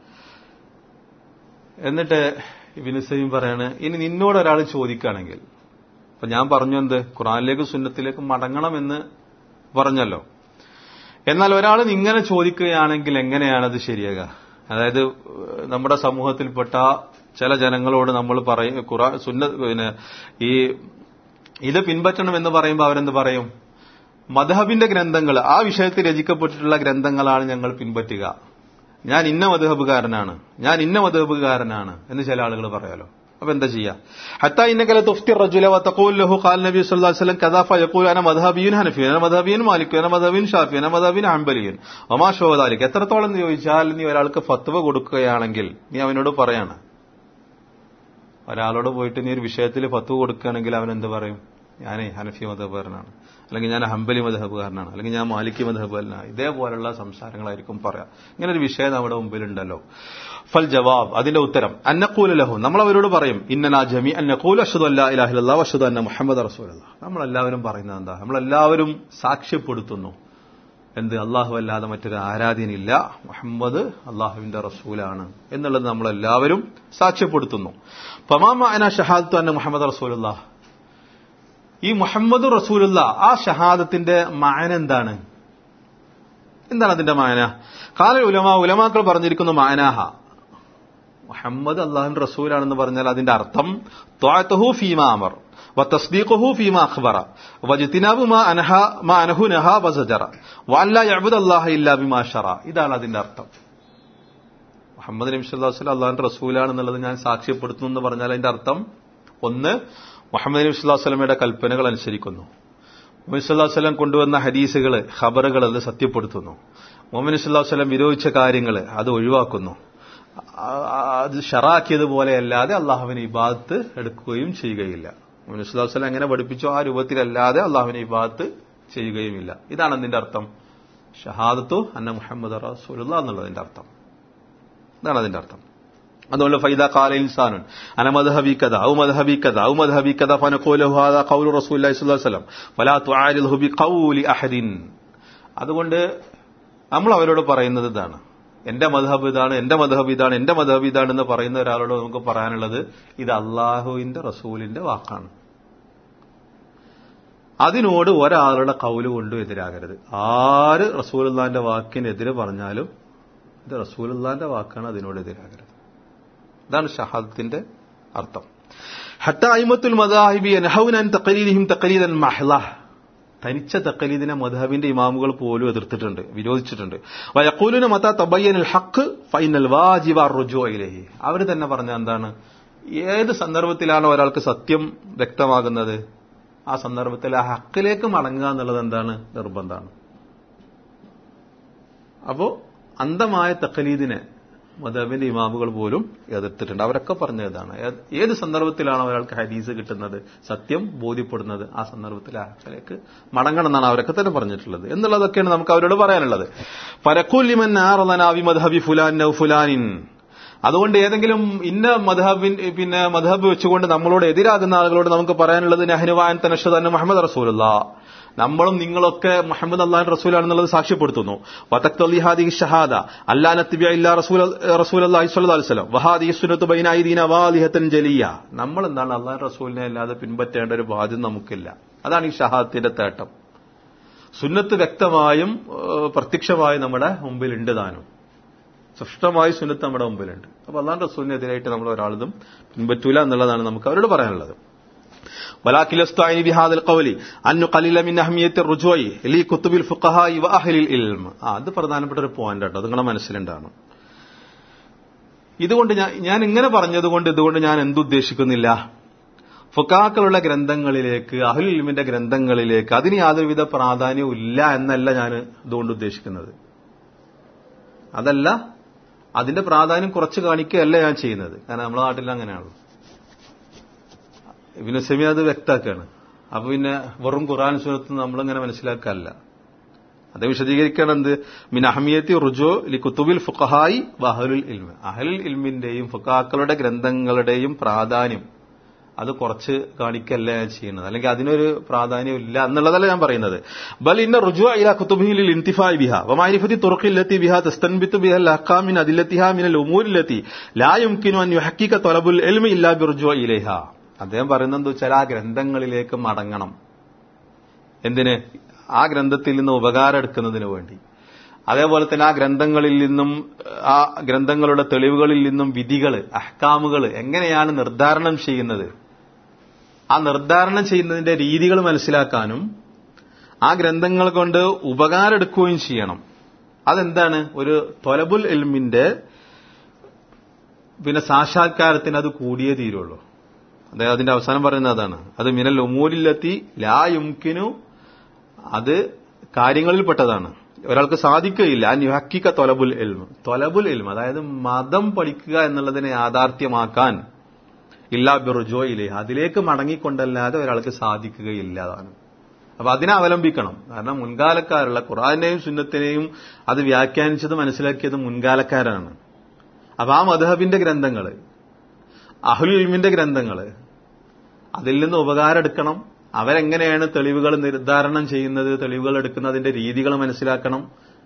എന്നിട്ട് ഇബിന് സൈം പറയാണ് ഇനി നിന്നോട് ഒരാൾ ചോദിക്കുകയാണെങ്കിൽ അപ്പൊ ഞാൻ പറഞ്ഞു എന്ത് ഖുറാനിലേക്ക് സുന്നത്തിലേക്ക് മടങ്ങണമെന്ന് പറഞ്ഞല്ലോ എന്നാൽ ഒരാൾ ഇങ്ങനെ ചോദിക്കുകയാണെങ്കിൽ എങ്ങനെയാണത് ശരിയാകുക അതായത് നമ്മുടെ സമൂഹത്തിൽപ്പെട്ട ചില ജനങ്ങളോട് നമ്മൾ പറയും ഖുറാ സുന്ന പിന്നെ ഈ ഇത് പിൻപറ്റണം എന്ന് പറയുമ്പോൾ അവരെന്ത് പറയും മധഹബിന്റെ ഗ്രന്ഥങ്ങൾ ആ വിഷയത്തിൽ രചിക്കപ്പെട്ടിട്ടുള്ള ഗ്രന്ഥങ്ങളാണ് ഞങ്ങൾ പിൻപറ്റുക ഞാൻ ഇന്ന മധുഹബുകാരനാണ് ഞാൻ ഇന്ന മധുഹബുകാരനാണ് എന്ന് ചില ആളുകൾ പറയാലോ അപ്പൊ എന്താ ചെയ്യാ ഹത്താ ഇന്നകല തുഫ്തി റജുല വതഖൂൽ ലഹു ഖാൽ നബി സല്ലല്ലാഹു അലൈഹി വസല്ലം കദാ ഫയഖൂൽ അന മദ്ഹബിയുൻ ഹനഫി അന മദ്ഹബിയുൻ മാലിക് അന മദ്ഹബിയുൻ ഷാഫി അന മദ്ഹബിൻ ഹംബലിയുൻ വമാ ഷോദാലിക് എത്രത്തോളം എന്ന് ചോദിച്ചാൽ നീ ഒരാൾക്ക് ഫത്വ കൊടുക്കുകയാണെങ്കിൽ നീ അവനോട് പറയാണ് ഒരാളോട് പോയിട്ട് നീ ഒരു വിഷയത്തിൽ ഫത്വ കൊടുക്കുകയാണെങ്കിൽ അവൻ എന്ത് പറയും ഞാനേ ഹനഫി മതബുകാരനാണ് അല്ലെങ്കിൽ ഞാൻ ഹംബലി മധബുകാരനാണ് അല്ലെങ്കിൽ ഞാൻ മാലിക്കി മധബുകാരനാണ് ഇതേപോലുള്ള സംസാരങ്ങളായിരിക്കും പറയാം ഇങ്ങനെ ഒരു വിഷയം നമ്മുടെ മുമ്പിലുണ്ടല്ലോ ഫൽ ജവാബ് അതിന്റെ ഉത്തരം അന്നക്കൂല ലഹു നമ്മൾ അവരോട് പറയും ഇന്നനാ ജമി അന്നക്കൂൽ അഷദ് അല്ലാ ഇലാഹില്ല അഷദ് അന്ന മുഹമ്മദ് റസൂലല്ല നമ്മളെല്ലാവരും പറയുന്നത് എന്താ നമ്മളെല്ലാവരും സാക്ഷ്യപ്പെടുത്തുന്നു എന്ത് അള്ളാഹു അല്ലാതെ മറ്റൊരു ആരാധ്യനില്ല മുഹമ്മദ് അള്ളാഹുവിന്റെ റസൂലാണ് എന്നുള്ളത് നമ്മളെല്ലാവരും സാക്ഷ്യപ്പെടുത്തുന്നു പമാമ അന ഷഹാദത്ത് അന്ന മുഹമ്മദ് റസൂലുള്ള ഈ മുഹമ്മദ് റസൂലുള്ള ആ ഷഹാദത്തിന്റെ മായന എന്താണ് എന്താണ് അതിന്റെ മായന കാല ഉലമ ഉലമാക്കൾ പറഞ്ഞിരിക്കുന്നു മായനാഹ മുഹമ്മദ് അള്ളാഹുൻ റസൂലാണെന്ന് പറഞ്ഞാൽ അതിന്റെ അർത്ഥം ത്വാത്തഹു ഫീമ അമർ വതസ്ദീഖുഹു ഫീമ അഖ്ബറ വജ്തിനാബു മാ അനഹ മാ അനഹു നഹ വസജറ വഅല്ല യഅബുദ അല്ലാഹ ഇല്ലാ ബിമാ ശറ ഇതാണ് അതിന്റെ അർത്ഥം മുഹമ്മദ് നബി സല്ലല്ലാഹു അലൈഹി വസല്ലം അള്ളാഹുവിന്റെ റസൂലാണെന്നുള്ളത് ഞാൻ സാക്ഷ്യപ്പെടുത്തുന്നു എന്ന് പറഞ്ഞാൽ അതിന്റെ അർത്ഥം ഒന്ന് മുഹമ്മദ് നബി സല്ലല്ലാഹു അലൈഹി വസല്ലമയുടെ കൽപ്പനകൾ അനുസരിക്കുന്നു മുഹമ്മദ് സല്ലല്ലാഹു അലൈഹി വസല്ലം കൊണ്ടുവന്ന ഹദീസുകൾ ഖബറുകൾ അത് സത്യപ്പെടുത്തുന്നു മുഹമ്മദ് നബി സല്ലല്ലാഹു അലൈഹി വസല്ലം വിരോധിച്ച കാര്യങ്ങൾ അത് ഒഴിവാക്കുന്നു അത് ഷറാക്കിയതുപോലെ അല്ലാതെ അള്ളാഹുവിനെ ഇബാദത്ത് എടുക്കുകയും ചെയ്യുകയില്ല മുഹമ്മദ് സല്ലല്ലാഹു അലൈഹി വസല്ലം എങ്ങനെ പഠിപ്പിച്ചോ ആ രൂപത്തിലല്ലാതെ അള്ളാഹുവിനെ ഇബാദത്ത് ചെയ്യുകയുമില്ല ഇതാണ് അതിന്റെ അർത്ഥം ഷഹാദത്തു അന്ന മുഹമ്മദ് റസൂലുള്ള എന്നുള്ളതിന്റെ അർത്ഥം ഇതാണ് അതിന്റെ അർത്ഥം അതുപോലെ ഫൈദ കാല ഇൻസാനുൻ അന മദ്ഹബി കഥ ഔ മദ്ഹബി കഥ ഔ മദ്ഹബി കഥ ഫനഖൂലഹു ഹാദാ ഖൗലു റസൂലുള്ളാഹി സ്വല്ലല്ലാഹു അലൈഹി വസല്ലം ഫലാ തുആരിൽഹു ബി ഖൗലി അഹദിൻ അതുകൊണ്ട് നമ്മൾ അവരോട് പറയുന്നത് ഇതാണ് എന്റെ മധബ് ഇതാണ് എന്റെ മധബ് ഇതാണ് എന്റെ മധബ് ഇതാണ് എന്ന് പറയുന്ന ഒരാളോട് നമുക്ക് പറയാനുള്ളത് ഇത് അള്ളാഹുവിന്റെ റസൂലിന്റെ വാക്കാണ് അതിനോട് ഒരാളുടെ കൗല് കൊണ്ടും എതിരാകരുത് ആര് റസൂലുള്ളാന്റെ വാക്കിനെതിരെ പറഞ്ഞാലും ഇത് റസൂലുള്ളാന്റെ വാക്കാണ് അതിനോട് എതിരാകരുത് ഇതാണ് ഷഹാദത്തിന്റെ അർത്ഥം ഹത്ത അയിമത്തുൽ മദാഹിബി നഹൗനൻ തഖലീദിഹിം തഖലീദൻ മഹ്ല തനിച്ച തക്കലീദിനെ മധബിന്റെ ഇമാമുകൾ പോലും എതിർത്തിട്ടുണ്ട് വിരോധിച്ചിട്ടുണ്ട് വയക്കൂലിന് മത തബയ്യനുൽ ഹക്ക് ഫൈനൽ വാജിബ റുജു ഇലഹി അവർ തന്നെ പറഞ്ഞ എന്താണ് ഏത് സന്ദർഭത്തിലാണ് ഒരാൾക്ക് സത്യം വ്യക്തമാകുന്നത് ആ സന്ദർഭത്തിൽ ആ ഹക്കിലേക്ക് മടങ്ങുക എന്നുള്ളത് എന്താണ് നിർബന്ധമാണ് അപ്പോ അന്ധമായ തക്കലീദിനെ മദബിന്റെ ഇമാമുകൾ പോലും എതിർത്തിട്ടുണ്ട് അവരൊക്കെ പറഞ്ഞതാണ് ഏത് സന്ദർഭത്തിലാണ് ഒരാൾക്ക് ഹദീസ് കിട്ടുന്നത് സത്യം ബോധ്യപ്പെടുന്നത് ആ സന്ദർഭത്തിൽ ആഹ്ലിലേക്ക് മടങ്ങണം എന്നാണ് അവരൊക്കെ തന്നെ പറഞ്ഞിട്ടുള്ളത് എന്നുള്ളതൊക്കെയാണ് നമുക്ക് അവരോട് പറയാനുള്ളത് പരക്കുല്ലിമൻ ആറലനാവി മദ്ഹബി ഫുലാൻ നൗ ഫുലാനിൻ അതുകൊണ്ട് ഏതെങ്കിലും ഇന്ന മധബിൻ പിന്നെ മധബ് വെച്ചുകൊണ്ട് നമ്മളോട് എതിരാകുന്ന ആളുകളോട് നമുക്ക് പറയാനുള്ളത് നെഹ്നുവാൻ തനഷദ് അന്ന മുഹമ്മദ് റസൂലുള്ള നമ്മളും നിങ്ങളൊക്കെ മുഹമ്മദ് അള്ളാഹു റസൂലാണെന്നുള്ളത് സാക്ഷ്യപ്പെടുത്തുന്നു വതക്തലിഹാദി ഷഹാദ അല്ലാ നത്തിബിയ ഇല്ലാ റസൂൽ റസൂൽ അള്ളാഹി സ്വല്ലല്ലാഹു അലൈഹി വസല്ലം വഹാദി സുന്നത്തു ബൈനൈദീന വാദിഹത്തൻ ജലിയ നമ്മൾ എന്താണ് അള്ളാഹു റസൂലിനെ അല്ലാതെ പിൻപറ്റേണ്ട ഒരു ബാധ്യത നമുക്കില്ല അതാണ് ഈ ഷഹാദത്തിന്റെ തേട്ടം സുന്നത്ത് വ്യക്തമായും പ്രത്യക്ഷമായും നമ്മുടെ മുമ്പിൽ ഉണ്ട് താനും സ്പഷ്ടമായി സുന്നത്ത് നമ്മുടെ മുമ്പിലുണ്ട് അപ്പൊ അള്ളാഹു റസൂലിനെതിരായിട്ട് നമ്മൾ ഒരാളതും പിൻപറ്റൂല എന്നുള്ളതാണ് നമുക്ക് അവരോട് പറയാനുള്ളത് ولكن يستعين بهذا القول أن نقلل من أهمية الرجوع لكتب الفقهاء وأهل العلم ആ അത് പ്രധാനപ്പെട്ട ഒരു പോയിന്റ് കേട്ടോ അത് നിങ്ങളുടെ മനസ്സിലുണ്ടാണ് ഇതുകൊണ്ട് ഞാൻ ഞാൻ ഇങ്ങനെ പറഞ്ഞതുകൊണ്ട് ഇതുകൊണ്ട് ഞാൻ എന്തുദ്ദേശിക്കുന്നില്ല ഫുക്കാക്കളുള്ള ഗ്രന്ഥങ്ങളിലേക്ക് അഹുൽ ഇൽമിന്റെ ഗ്രന്ഥങ്ങളിലേക്ക് അതിന് യാതൊരുവിധ പ്രാധാന്യവും ഇല്ല എന്നല്ല ഞാൻ ഇതുകൊണ്ട് ഉദ്ദേശിക്കുന്നത് അതല്ല അതിന്റെ പ്രാധാന്യം കുറച്ച് കാണിക്കുകയല്ല ഞാൻ ചെയ്യുന്നത് കാരണം നമ്മുടെ നാട്ടിൽ അങ്ങനെയാണ് ഇബിന് സെമി അത് വ്യക്താക്കാണ് അപ്പൊ പിന്നെ വെറും ഖുറാൻ സുരത്ത് നമ്മളിങ്ങനെ മനസ്സിലാക്കാനല്ല അത് വിശദീകരിക്കണം എന്ത് മിൻ അഹമിയത്തി റുജോ ലി കുത്തുബിൽ ഫുഖഹായി വഹലുൽ ഇൽമ അഹലുൽ ഇൽമിന്റെയും ഫുഖാക്കളുടെ ഗ്രന്ഥങ്ങളുടെയും പ്രാധാന്യം അത് കുറച്ച് കാണിക്കല്ല ഞാൻ ചെയ്യുന്നത് അല്ലെങ്കിൽ അതിനൊരു പ്രാധാന്യം ഇല്ല എന്നുള്ളതല്ല ഞാൻ പറയുന്നത് ബൽ ഇന്ന റുജു ഇല കുത്തുബിഹിൽ ഇന്തിഫായ് ബിഹ വമാരിഫത്തി തുറക്കില്ലത്തി ബിഹ തസ്തൻബിത്തു ബിഹ ലഖാമിൻ അതില്ലത്തിഹ മിനൽ ഉമൂരില്ലത്തി ലാ യുംകിനു അൻ യുഹക്കിക തൊലബുൽ എൽമി ഇല്ലാ ബിറുജു ഇലൈഹ അദ്ദേഹം പറയുന്നത് എന്താ വെച്ചാൽ ആ ഗ്രന്ഥങ്ങളിലേക്ക് മടങ്ങണം എന്തിന് ആ ഗ്രന്ഥത്തിൽ നിന്ന് ഉപകാരം എടുക്കുന്നതിന് വേണ്ടി അതേപോലെ തന്നെ ആ ഗ്രന്ഥങ്ങളിൽ നിന്നും ആ ഗ്രന്ഥങ്ങളുടെ തെളിവുകളിൽ നിന്നും വിധികൾ അഹ്കാമുകൾ എങ്ങനെയാണ് നിർദ്ധാരണം ചെയ്യുന്നത് ആ നിർദ്ധാരണം ചെയ്യുന്നതിന്റെ രീതികൾ മനസ്സിലാക്കാനും ആ ഗ്രന്ഥങ്ങൾ കൊണ്ട് ഉപകാരം എടുക്കുകയും ചെയ്യണം അതെന്താണ് ഒരു തൊലബുൽ എൽമിന്റെ പിന്നെ സാക്ഷാത്കാരത്തിന് അത് കൂടിയേ തീരുള്ളൂ അതായത് അതിന്റെ അവസാനം പറയുന്നത് അതാണ് അത് മിനൽ ഉമൂരിലെത്തി ലാ യുംകിനു അത് കാര്യങ്ങളിൽപ്പെട്ടതാണ് ഒരാൾക്ക് സാധിക്കുകയില്ല യുഹക്കിക്ക തൊലബുൽ എൽമ് തൊലബുൽ എൽമ് അതായത് മതം പഠിക്കുക എന്നുള്ളതിനെ യാഥാർത്ഥ്യമാക്കാൻ ഇല്ലാ ബിറുജോ ഇല്ലേ അതിലേക്ക് മടങ്ങിക്കൊണ്ടല്ലാതെ ഒരാൾക്ക് സാധിക്കുകയില്ല അതാണ് അപ്പൊ അതിനെ അവലംബിക്കണം കാരണം മുൻകാലക്കാരുള്ള ഖുറാനെയും സുന്നത്തിനെയും അത് വ്യാഖ്യാനിച്ചത് മനസ്സിലാക്കിയത് മുൻകാലക്കാരാണ് അപ്പൊ ആ മധഹബിന്റെ ഗ്രന്ഥങ്ങള് അഹുൽ ഇൽമിന്റെ ഗ്രന്ഥങ്ങള് അതിൽ നിന്ന് ഉപകാരം എടുക്കണം അവരെങ്ങനെയാണ് തെളിവുകൾ നിർദ്ധാരണം ചെയ്യുന്നത് തെളിവുകൾ എടുക്കുന്നതിന്റെ രീതികൾ മനസ്സിലാക്കണം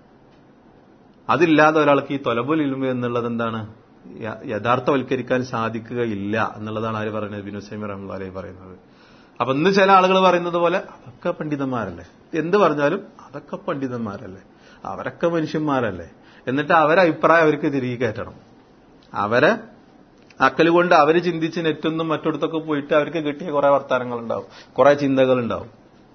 അതില്ലാതെ ഒരാൾക്ക് ഈ തൊലബുൽ ഇൽമ എന്നുള്ളത് എന്താണ് യഥാർത്ഥവൽക്കരിക്കാൻ സാധിക്കുകയില്ല എന്നുള്ളതാണ് ആര് പറയുന്നത് ബിനു സമീർ റഹ്മുല്ലാലി പറയുന്നത് അപ്പൊ ഇന്ന് ചില ആളുകൾ പറയുന്നത് പോലെ അതൊക്കെ പണ്ഡിതന്മാരല്ലേ എന്ത് പറഞ്ഞാലും അതൊക്കെ പണ്ഡിതന്മാരല്ലേ അവരൊക്കെ മനുഷ്യന്മാരല്ലേ എന്നിട്ട് അവരെ അഭിപ്രായം അവർക്ക് തിരികെ കയറ്റണം അവരെ അക്കൽ കൊണ്ട് അവർ ചിന്തിച്ച് നെറ്റൊന്നും മറ്റിടത്തൊക്കെ പോയിട്ട് അവർക്ക് കിട്ടിയ കുറെ വർത്താനങ്ങൾ ഉണ്ടാവും കുറെ ചിന്തകൾ ഉണ്ടാവും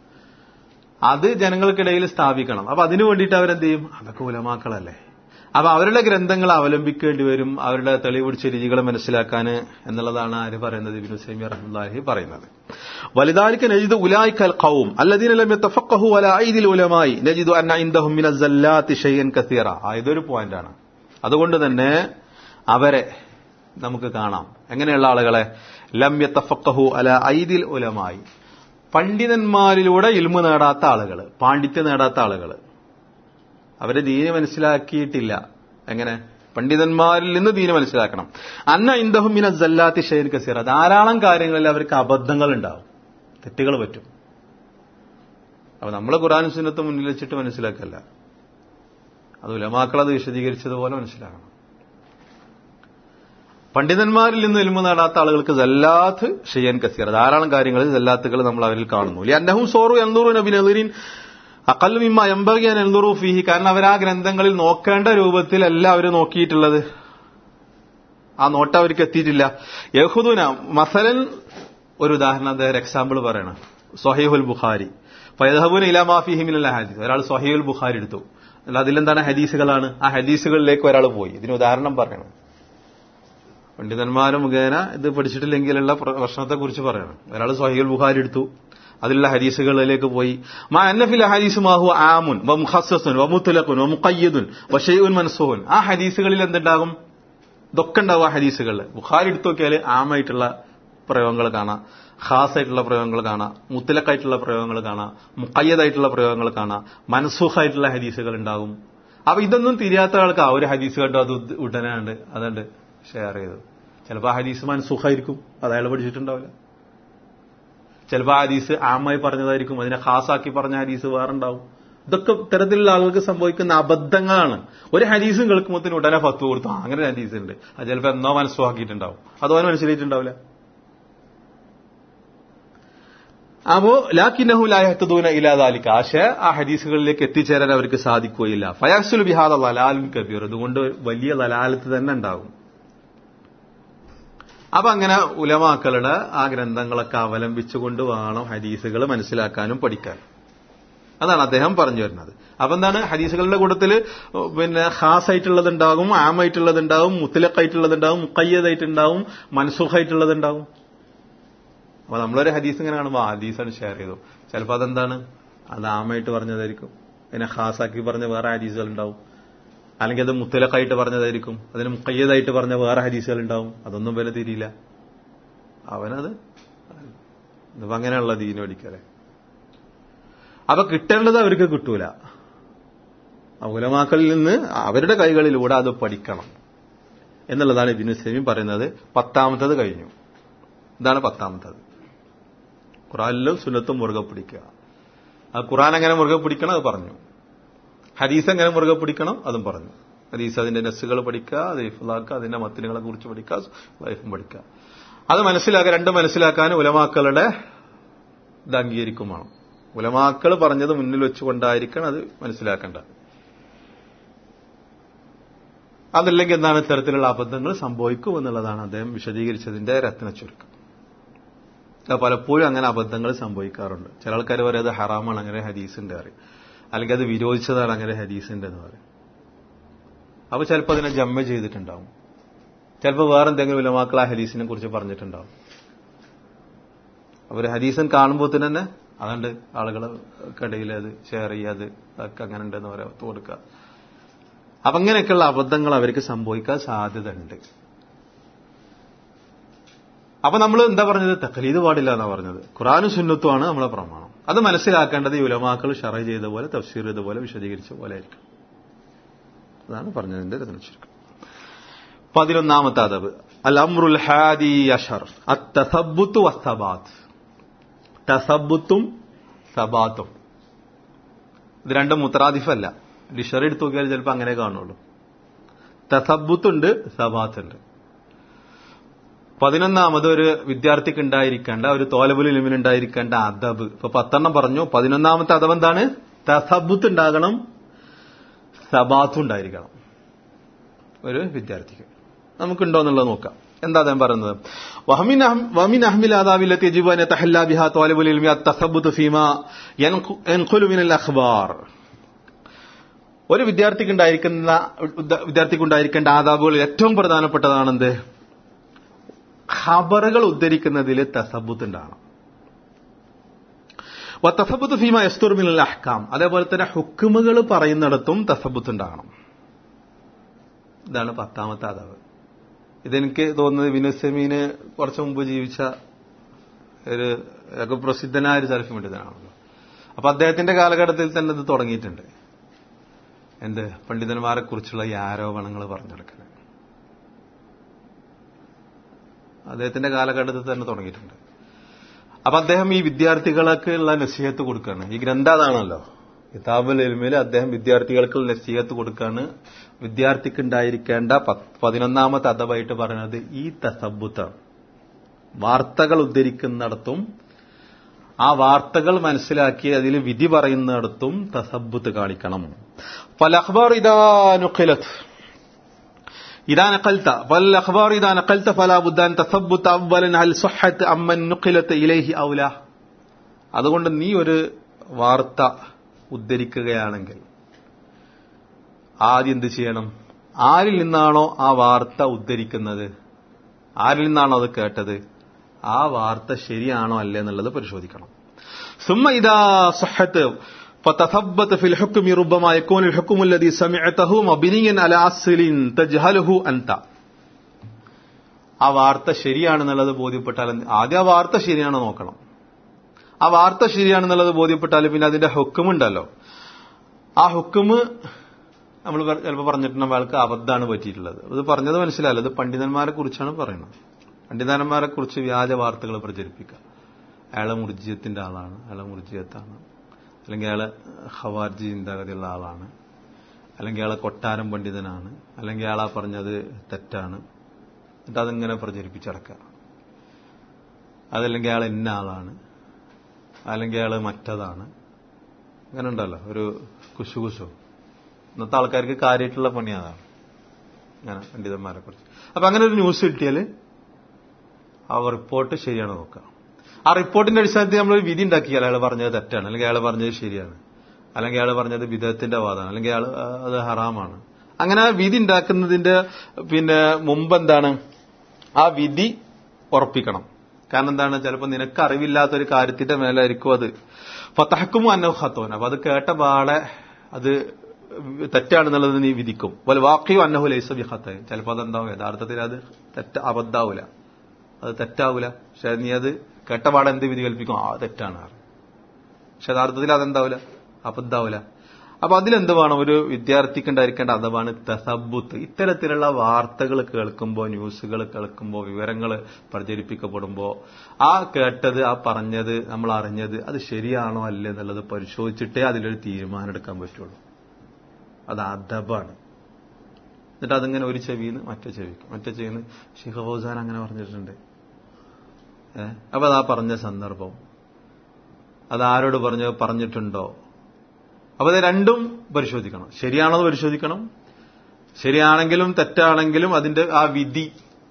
അത് ജനങ്ങൾക്കിടയിൽ സ്ഥാപിക്കണം അപ്പൊ അതിനു വേണ്ടിയിട്ട് അവരെന്ത് ചെയ്യും അതൊക്കെ ഉലമാക്കളല്ലേ അപ്പൊ അവരുടെ ഗ്രന്ഥങ്ങൾ അവലംബിക്കേണ്ടി വരും അവരുടെ തെളിവുപിടിച്ച രീതികൾ മനസ്സിലാക്കാൻ എന്നുള്ളതാണ് ആര് പറയുന്നത് ഇബിനു സൈമി റഹ്മുല്ലാഹി പറയുന്നത് വലുതാലിക്ക് നജിദ് ഉലായിക്കൽ ഖൗം അല്ലദീന ലം യതഫഖഹു വലാ ഐദിൽ ഉലമായി നജിദു അന്ന ഇൻദഹും മിന സല്ലാത്തി ഷൈഅൻ കസീറ ആ ഇതൊരു പോയിന്റാണ് അതുകൊണ്ട് തന്നെ അവരെ നമുക്ക് കാണാം എങ്ങനെയുള്ള ആളുകളെ ലം യതഫഖഹു അല ഐദിൽ ഉലമായി പണ്ഡിതന്മാരിലൂടെ ഇൽമു നേടാത്ത ആളുകൾ പാണ്ഡിത്യം നേടാത്ത ആളുകൾ അവരെ ദീന് മനസ്സിലാക്കിയിട്ടില്ല എങ്ങനെ പണ്ഡിതന്മാരിൽ നിന്ന് ദീന് മനസ്സിലാക്കണം അന്ന ഇന്ദഹും മിന ജല്ലാത്തി ഷെയ്ൻ കസീറ ധാരാളം കാര്യങ്ങളിൽ അവർക്ക് അബദ്ധങ്ങൾ ഉണ്ടാവും തെറ്റുകൾ പറ്റും അപ്പൊ നമ്മൾ ഖുറാൻ സുന്നത്ത് മുന്നിൽ വെച്ചിട്ട് മനസ്സിലാക്കല്ല അത് ഉലമാക്കൾ അത് വിശദീകരിച്ചതുപോലെ മനസ്സിലാക്കണം പണ്ഡിതന്മാരിൽ നിന്ന് എൽമ നേടാത്ത ആളുകൾക്ക് ജല്ലാത്ത് ഷെയ്യാൻ കസീർ ധാരാളം കാര്യങ്ങളിൽ ജല്ലാത്തുകൾ നമ്മൾ അവരിൽ കാണുന്നു അന്നഹും സോറു എന്തൂറു നബിനീൻ അക്കല്ലുമിമ്മ എമ്പകിയാൻ എന്തൂറു ഫീഹി കാരണം അവർ ആ ഗ്രന്ഥങ്ങളിൽ നോക്കേണ്ട രൂപത്തിലല്ല അവർ നോക്കിയിട്ടുള്ളത് ആ നോട്ട അവർക്ക് എത്തിയിട്ടില്ല യഹുദുന മസലൻ ഒരു ഉദാഹരണം അദ്ദേഹം എക്സാമ്പിൾ പറയണം സൊഹീഹുൽ ബുഖാരി ഫയദഹബുൻ ഇലാമാഫിഹിമില്ല ഹദീസ് ഒരാൾ സൊഹീഹുൽ ബുഖാരി എടുത്തു അല്ല അതിലെന്താണ് ഹദീസുകളാണ് ആ ഹദീസുകളിലേക്ക് ഒരാൾ പോയി ഇതിന് ഉദാഹരണം പറയണം പണ്ഡിതന്മാർ മുഖേന ഇത് പഠിച്ചിട്ടില്ലെങ്കിലുള്ള പ്രശ്നത്തെക്കുറിച്ച് പറയണം ഒരാൾ സൊഹീൽ ബുഖാരി എടുത്തു അതിലുള്ള ഹദീസുകളിലേക്ക് പോയി മാ അന്നഫിൽ ഹദീസ് മാഹു ആമുൻ വ മുഖസ്സസുൻ വ മുത്തലഖുൻ വ മുഖയ്യദുൻ വ ഷൈഉൻ മൻസൂഹുൻ ആ ഹദീസുകളിൽ എന്തുണ്ടാകും ഇതൊക്കെ ഉണ്ടാവും ആ ഹദീസുകളിൽ ബുഖാരി എടുത്തു നോക്കിയാൽ ആമായിട്ടുള്ള പ്രയോഗങ്ങൾ കാണാം ഖാസായിട്ടുള്ള പ്രയോഗങ്ങൾ കാണാം മുത്തലക്കായിട്ടുള്ള പ്രയോഗങ്ങൾ കാണാം മുക്കയ്യതായിട്ടുള്ള പ്രയോഗങ്ങൾ കാണാം മനസൂഖായിട്ടുള്ള ഹദീസുകൾ ഉണ്ടാകും അപ്പൊ ഇതൊന്നും തിരിയാത്ത ആൾക്ക് ആ ഒരു ഹദീസ് കണ്ടു അത് ഉടനെ ഉണ്ട് അതുണ്ട് ഷെയർ ചെയ്തു ചിലപ്പോൾ ആ ഹദീസ് മനസൂഖായിരിക്കും അത് അയാൾ പഠിച്ചിട്ടുണ്ടാവില്ല ചിലപ്പോൾ ആ ഹദീസ് ആമായി പറഞ്ഞതായിരിക്കും അതിനെ ഖാസാക്കി പറഞ്ഞ ഹദീസ് വേറെ ഉണ്ടാവും ഇതൊക്കെ ഇത്തരത്തിലുള്ള ആളുകൾക്ക് സംഭവിക്കുന്ന അബദ്ധങ്ങളാണ് ഒരു ഹദീസും കേൾക്കുമ്പോൾ ഉടനെ ഫത്ത് കൊടുത്തു ആ, അങ്ങനെ ഒരു ഹദീസ് ഉണ്ട് അത് ചിലപ്പോൾ എന്നോ മനസ്സുവാക്കിയിട്ടുണ്ടാവും അതോ മനസ്സിലായിട്ടുണ്ടാവില്ല അപ്പോ ലാക്കിന്നഹു ലായത്തൂന ഇലാദാലിക്ക ആശയ ആ ഹദീസുകളിലേക്ക് എത്തിച്ചേരാൻ അവർക്ക് സാധിക്കുകയില്ല ഫയാസുൽ ബിഹാദ ലലാലുൻ കബീർ അതുകൊണ്ട് വലിയ ലലാലത്ത് തന്നെ ഉണ്ടാകും അപ്പൊ അങ്ങനെ ഉലമാക്കളുടെ ആ ഗ്രന്ഥങ്ങളൊക്കെ അവലംബിച്ചുകൊണ്ട് വേണം ഹദീസുകൾ മനസ്സിലാക്കാനും പഠിക്കാനും അതാണ് അദ്ദേഹം പറഞ്ഞു വരുന്നത് അപ്പൊ എന്താണ് ഹദീസുകളുടെ കൂട്ടത്തിൽ പിന്നെ ഖാസായിട്ടുള്ളതുണ്ടാകും ആമായിട്ടുള്ളതുണ്ടാവും മുത്തലക്കായിട്ടുള്ളതുണ്ടാവും മുക്കയ്യതായിട്ടുണ്ടാവും മനസുഖായിട്ടുള്ളതുണ്ടാവും അപ്പൊ നമ്മളൊരു ഹദീസ് ഇങ്ങനെ കാണുമ്പോൾ ഹദീസാണ് ഷെയർ ചെയ്തു ചിലപ്പോൾ അതെന്താണ് അത് ആമായിട്ട് പറഞ്ഞതായിരിക്കും പിന്നെ ഖാസാക്കി പറഞ്ഞ വേറെ ഹദീസുകൾ ഉണ്ടാവും അല്ലെങ്കിൽ അത് മുത്തലക്കായിട്ട് പറഞ്ഞതായിരിക്കും അതിന് മുക്കയ്യതായിട്ട് പറഞ്ഞ വേറെ ഹദീസുകൾ ഉണ്ടാവും അതൊന്നും വില തിരിയില്ല അവനത് ഇതിപ്പോ അങ്ങനെയുള്ള ദീന പഠിക്കല്ലേ അപ്പൊ കിട്ടേണ്ടത് അവർക്ക് കിട്ടൂല ഉലമാക്കളിൽ നിന്ന് അവരുടെ കൈകളിലൂടെ അത് പഠിക്കണം എന്നുള്ളതാണ് ഇബിനു സെമീൻ പറയുന്നത് പത്താമത്തത് കഴിഞ്ഞു ഇതാണ് പത്താമത്തത് ഖുറാനിലും സുന്നത്തും മുറുകെ പിടിക്കുക ആ ഖുറാൻ എങ്ങനെ മുറുകെ പിടിക്കണം അത് പറഞ്ഞു ഹദീസ് എങ്ങനെ മുറുകെ പിടിക്കണം അതും പറഞ്ഞു ഹദീസ് അതിന്റെ നെസ്സുകൾ പഠിക്കുക അത് ഇഫ്ലാക്കുക അതിന്റെ മത്തിനുകളെ കുറിച്ച് പഠിക്കുക ലൈഫും പഠിക്കുക അത് മനസ്സിലാക്കുക രണ്ടും മനസ്സിലാക്കാൻ ഉലമാക്കളുടെ ഇത് അംഗീകരിക്കും വേണം ഉലമാക്കൾ പറഞ്ഞത് മുന്നിൽ വെച്ചുകൊണ്ടായിരിക്കണം അത് മനസ്സിലാക്കേണ്ടത് അതല്ലെങ്കിൽ എന്താണ് ഇത്തരത്തിലുള്ള അബദ്ധങ്ങൾ സംഭവിക്കും എന്നുള്ളതാണ് അദ്ദേഹം വിശദീകരിച്ചതിന്റെ രത്ന ചുരുക്കം അത് പലപ്പോഴും അങ്ങനെ അബദ്ധങ്ങൾ സംഭവിക്കാറുണ്ട് ചില ആൾക്കാർ പറയും അത് ഹറാമാണ് അങ്ങനെ ഹദീസിന്റെ അറിയും അല്ലെങ്കിൽ അത് വിരോധിച്ചതാണ് അങ്ങനെ ഹദീസിന്റെ എന്ന് പറയും അപ്പൊ ചിലപ്പോൾ അതിനെ ജമ്മ ചെയ്തിട്ടുണ്ടാവും ചിലപ്പോൾ വേറെ എന്തെങ്കിലും ഉലമാക്കൾ ആ ഹദീസിനെ കുറിച്ച് പറഞ്ഞിട്ടുണ്ടാവും അവർ ഹദീസൻ കാണുമ്പോൾ തന്നെ അതുകൊണ്ട് ആളുകൾക്കിടയിൽ അത് ഷെയർ ചെയ്യുക അത് അതൊക്കെ അങ്ങനെ ഉണ്ടെന്ന് പറയാം കൊടുക്കുക അപ്പൊ അങ്ങനെയൊക്കെയുള്ള അബദ്ധങ്ങൾ അവർക്ക് സംഭവിക്കാൻ സാധ്യത ഉണ്ട് അപ്പൊ നമ്മൾ എന്താ പറഞ്ഞത് തക്കലീത് പാടില്ല എന്നാ പറഞ്ഞത് ഖുറാനും സുന്നത്തുമാണ് നമ്മളെ പ്രമാണം അത് മനസ്സിലാക്കേണ്ടത് ഈ ഉലമാക്കൾ ഷറ ചെയ്ത പോലെ തഫ്സീർ ചെയ്ത പോലെ വിശദീകരിച്ച പോലെ ആയിരിക്കും അതാണ് പറഞ്ഞതിന്റെ ചുരുക്കം പതിനൊന്നാമത്തെ അതവ് അൽ അമ്രുൽ ഹാദി അഷർ അത്തസബുത്തു വസ്തബാത്ത് തസബുത്തും സബാത്തും ഇത് രണ്ടും മുത്രാദിഫല്ല ഡിഷറി എടുത്ത് നോക്കിയാൽ ചിലപ്പോൾ അങ്ങനെ കാണുള്ളൂ തസബുത്തുണ്ട് സബാത്തുണ്ട് പതിനൊന്നാമത് ഒരു വിദ്യാർത്ഥിക്ക് ഉണ്ടായിരിക്കേണ്ട ഒരു തോലബുൽ ഇലിമിന് ഉണ്ടായിരിക്കേണ്ട അദബ് ഇപ്പൊ പത്തെണ്ണം പറഞ്ഞു പതിനൊന്നാമത്തെ അദബ് എന്താണ് തസബുത്ത് ഉണ്ടാകണം സബാത്തും ഉണ്ടായിരിക്കണം ഒരു വിദ്യാർത്ഥിക്ക് നമുക്കുണ്ടോ എന്നുള്ളത് നോക്കാം എന്താ അദ്ദേഹം പറയുന്നത് വമിൻ അഹ്മിൽ ആദാബില്ലത്തി യജിബു തഹല്ല ബിഹ തോലബുൽ ഇൽമി അത്തസബുത്ത് ഫീമ യൻഖുലു മിനൽ അഖ്ബാർ ഒരു വിദ്യാർത്ഥിക്ക് ഉണ്ടായിരിക്കുന്ന വിദ്യാർത്ഥിക്ക് ഉണ്ടായിരിക്കേണ്ട ആദാബുകളിൽ ഏറ്റവും പ്രധാനപ്പെട്ടതാണെന്ത് ഖബറുകൾ ഉദ്ധരിക്കുന്നതിൽ തസബുത്ത് ഉണ്ടാകണം തസബുത്ത് ഫീമ യസ്തുർമിൽ അഹ്കാം അതേപോലെ തന്നെ ഹുക്കുമുകൾ പറയുന്നിടത്തും തസബുത്ത് ഉണ്ടാകണം ഇതാണ് പത്താമത്തെ അതാവ് ഇതെനിക്ക് തോന്നുന്നത് വിനുസമീന് കുറച്ചു മുമ്പ് ജീവിച്ച ഒരു ഒക്കെ പ്രസിദ്ധനായ ഒരു സെൽഫ് പണ്ഡിതനാണല്ലോ അപ്പൊ അദ്ദേഹത്തിന്റെ കാലഘട്ടത്തിൽ തന്നെ ഇത് തുടങ്ങിയിട്ടുണ്ട് എന്ത് പണ്ഡിതന്മാരെ കുറിച്ചുള്ള ഈ ആരോപണങ്ങൾ പറഞ്ഞെടുക്കുന്നത് അദ്ദേഹത്തിന്റെ കാലഘട്ടത്തിൽ തന്നെ തുടങ്ങിയിട്ടുണ്ട് അപ്പൊ അദ്ദേഹം ഈ വിദ്യാർത്ഥികൾക്ക് ഉള്ള നസീഹത്ത് കൊടുക്കുകയാണ് ഈ ഗ്രന്ഥം അതാണല്ലോ കിതാബുൽ എൽമിൽ അദ്ദേഹം വിദ്യാർത്ഥികൾക്ക് നസീഹത്ത് കൊടുക്കുകയാണ് വിദ്യാർത്ഥിക്ക് ഉണ്ടായിരിക്കേണ്ട പതിനൊന്നാമത്തെ അഥവായിട്ട് പറയുന്നത് ഈ തസബുത്താണ് വാർത്തകൾ ഉദ്ധരിക്കുന്നിടത്തും ആ വാർത്തകൾ മനസ്സിലാക്കി അതിൽ വിധി പറയുന്നിടത്തും തസബുത്ത് കാണിക്കണം ഫലഖ്ബാർ ഇദാ നുഖിലത്ത് إذا نقلت فالأخبار إذا نقلت فلا بد أن تثبت أولا هل صحت أمن نقلت إليه أو لا അതുകൊണ്ട് നീ ഒരു വാർത്ത ഉദ്ധരിക്കുകയാണെങ്കിൽ ആദ്യം എന്ത് ചെയ്യണം ആരിൽ നിന്നാണോ ആ വാർത്ത ഉദ്ധരിക്കുന്നത് ആരിൽ നിന്നാണോ അത് കേട്ടത് ആ വാർത്ത ശരിയാണോ അല്ലേ എന്നുള്ളത് പരിശോധിക്കണം സുമ്മ ഇതാ സഹത്ത് فتثبت في الحكم ربما يكون الحكم الذي سمعته مبنيا على أصل تجهله أنت ആ വാർത്ത ശരിയാണെന്നുള്ളത് ബോധ്യപ്പെട്ടാൽ ആദ്യം ആ വാർത്ത ശരിയാണോ നോക്കണം ആ വാർത്ത ശരിയാണെന്നുള്ളത് ബോധ്യപ്പെട്ടാൽ പിന്നെ അതിന്റെ ഹുക്കുമുണ്ടല്ലോ ആ ഹുക്കുമ് നമ്മൾ ചിലപ്പോൾ പറഞ്ഞിട്ടുണ്ടെങ്കിൽ അയാൾക്ക് അബദ്ധമാണ് പറ്റിയിട്ടുള്ളത് അത് പറഞ്ഞത് മനസ്സിലായല്ലോ ഇത് പണ്ഡിതന്മാരെ കുറിച്ചാണ് പറയുന്നത് പണ്ഡിതന്മാരെ കുറിച്ച് വ്യാജ വാർത്തകൾ പ്രചരിപ്പിക്കുക അയാളെ മുർജിയത്തിന്റെ ആളാണ് അയാളെ മുർജിയത്താണ് അല്ലെങ്കിൽ അയാള് ഹവാർജി ചിന്താഗതിയുള്ള ആളാണ് അല്ലെങ്കിൽ അയാളെ കൊട്ടാരം പണ്ഡിതനാണ് അല്ലെങ്കിൽ അയാളാ പറഞ്ഞത് തെറ്റാണ് എന്നിട്ട് അതിങ്ങനെ പ്രചരിപ്പിച്ചടക്കുക അതല്ലെങ്കിൽ അയാൾ ഇന്ന ആളാണ് അല്ലെങ്കിൽ അയാൾ മറ്റതാണ് അങ്ങനെ ഉണ്ടല്ലോ ഒരു കുശു കുശു ഇന്നത്തെ ആൾക്കാർക്ക് കാര്യമായിട്ടുള്ള പണി അതാണ് അങ്ങനെ പണ്ഡിതന്മാരെ കുറിച്ച് അപ്പൊ അങ്ങനെ ഒരു ന്യൂസ് കിട്ടിയാൽ ആ റിപ്പോർട്ട് ശരിയാണോ നോക്കുക ആ റിപ്പോർട്ടിന്റെ അടിസ്ഥാനത്തിൽ നമ്മൾ ഒരു വിധി ഉണ്ടാക്കിയാൽ അയാൾ പറഞ്ഞത് തെറ്റാണ് അല്ലെങ്കിൽ അയാൾ പറഞ്ഞത് ശരിയാണ് അല്ലെങ്കിൽ അയാൾ പറഞ്ഞത് വിധത്തിന്റെ വാദമാണ് അല്ലെങ്കിൽ അയാൾ അത് ഹറാമാണ് അങ്ങനെ ആ വിധി ഉണ്ടാക്കുന്നതിന്റെ പിന്നെ മുമ്പ് എന്താണ് ആ വിധി ഉറപ്പിക്കണം കാരണം എന്താണ് ചിലപ്പോൾ നിനക്ക് അറിവില്ലാത്ത ഒരു കാര്യത്തിന്റെ മേലായിരിക്കും അത് ഫത്തഹക്കും അന്നഹത്തോൻ അപ്പൊ അത് കേട്ട പാടെ അത് തെറ്റാണെന്നുള്ളത് നീ വിധിക്കും വൽ വാക്കിയും അന്നഹു ലൈസ ബിഹത്ത ചിലപ്പോൾ അതെന്താവും യഥാർത്ഥത്തിൽ അത് തെറ്റ അബദ്ധാവൂല അത് തെറ്റാവൂല പക്ഷെ നീ അത് കേട്ടപാടെ എന്ത് വിധി കൽപ്പിക്കും ആ തെറ്റാണ് പക്ഷെ യഥാർത്ഥത്തിൽ അതെന്താവില്ല അബദ്ധാവില്ല അപ്പൊ അതിലെന്ത് വേണം ഒരു വിദ്യാർത്ഥിക്ക് ഉണ്ടായിരിക്കേണ്ട അഥവാണ് തസബുത്ത് ഇത്തരത്തിലുള്ള വാർത്തകൾ കേൾക്കുമ്പോൾ ന്യൂസുകൾ കേൾക്കുമ്പോൾ വിവരങ്ങൾ പ്രചരിപ്പിക്കപ്പെടുമ്പോൾ ആ കേട്ടത് ആ പറഞ്ഞത് നമ്മൾ അറിഞ്ഞത് അത് ശരിയാണോ അല്ലേ എന്നുള്ളത് പരിശോധിച്ചിട്ടേ അതിലൊരു തീരുമാനം എടുക്കാൻ പറ്റുള്ളൂ അത് അദബാണ് എന്നിട്ട് അതിങ്ങനെ ഒരു ചെവിന്ന് മറ്റേ ചെവിക്ക് മറ്റേ ചെവിന്ന് ഷിഖ ഫൗസാൻ അങ്ങനെ പറഞ്ഞിട്ടുണ്ട് ഏഹ് അപ്പൊ അതാ പറഞ്ഞ സന്ദർഭം അത് ആരോട് പറഞ്ഞു പറഞ്ഞിട്ടുണ്ടോ അപ്പൊ അത് രണ്ടും പരിശോധിക്കണം ശരിയാണോ പരിശോധിക്കണം ശരിയാണെങ്കിലും തെറ്റാണെങ്കിലും അതിന്റെ ആ വിധി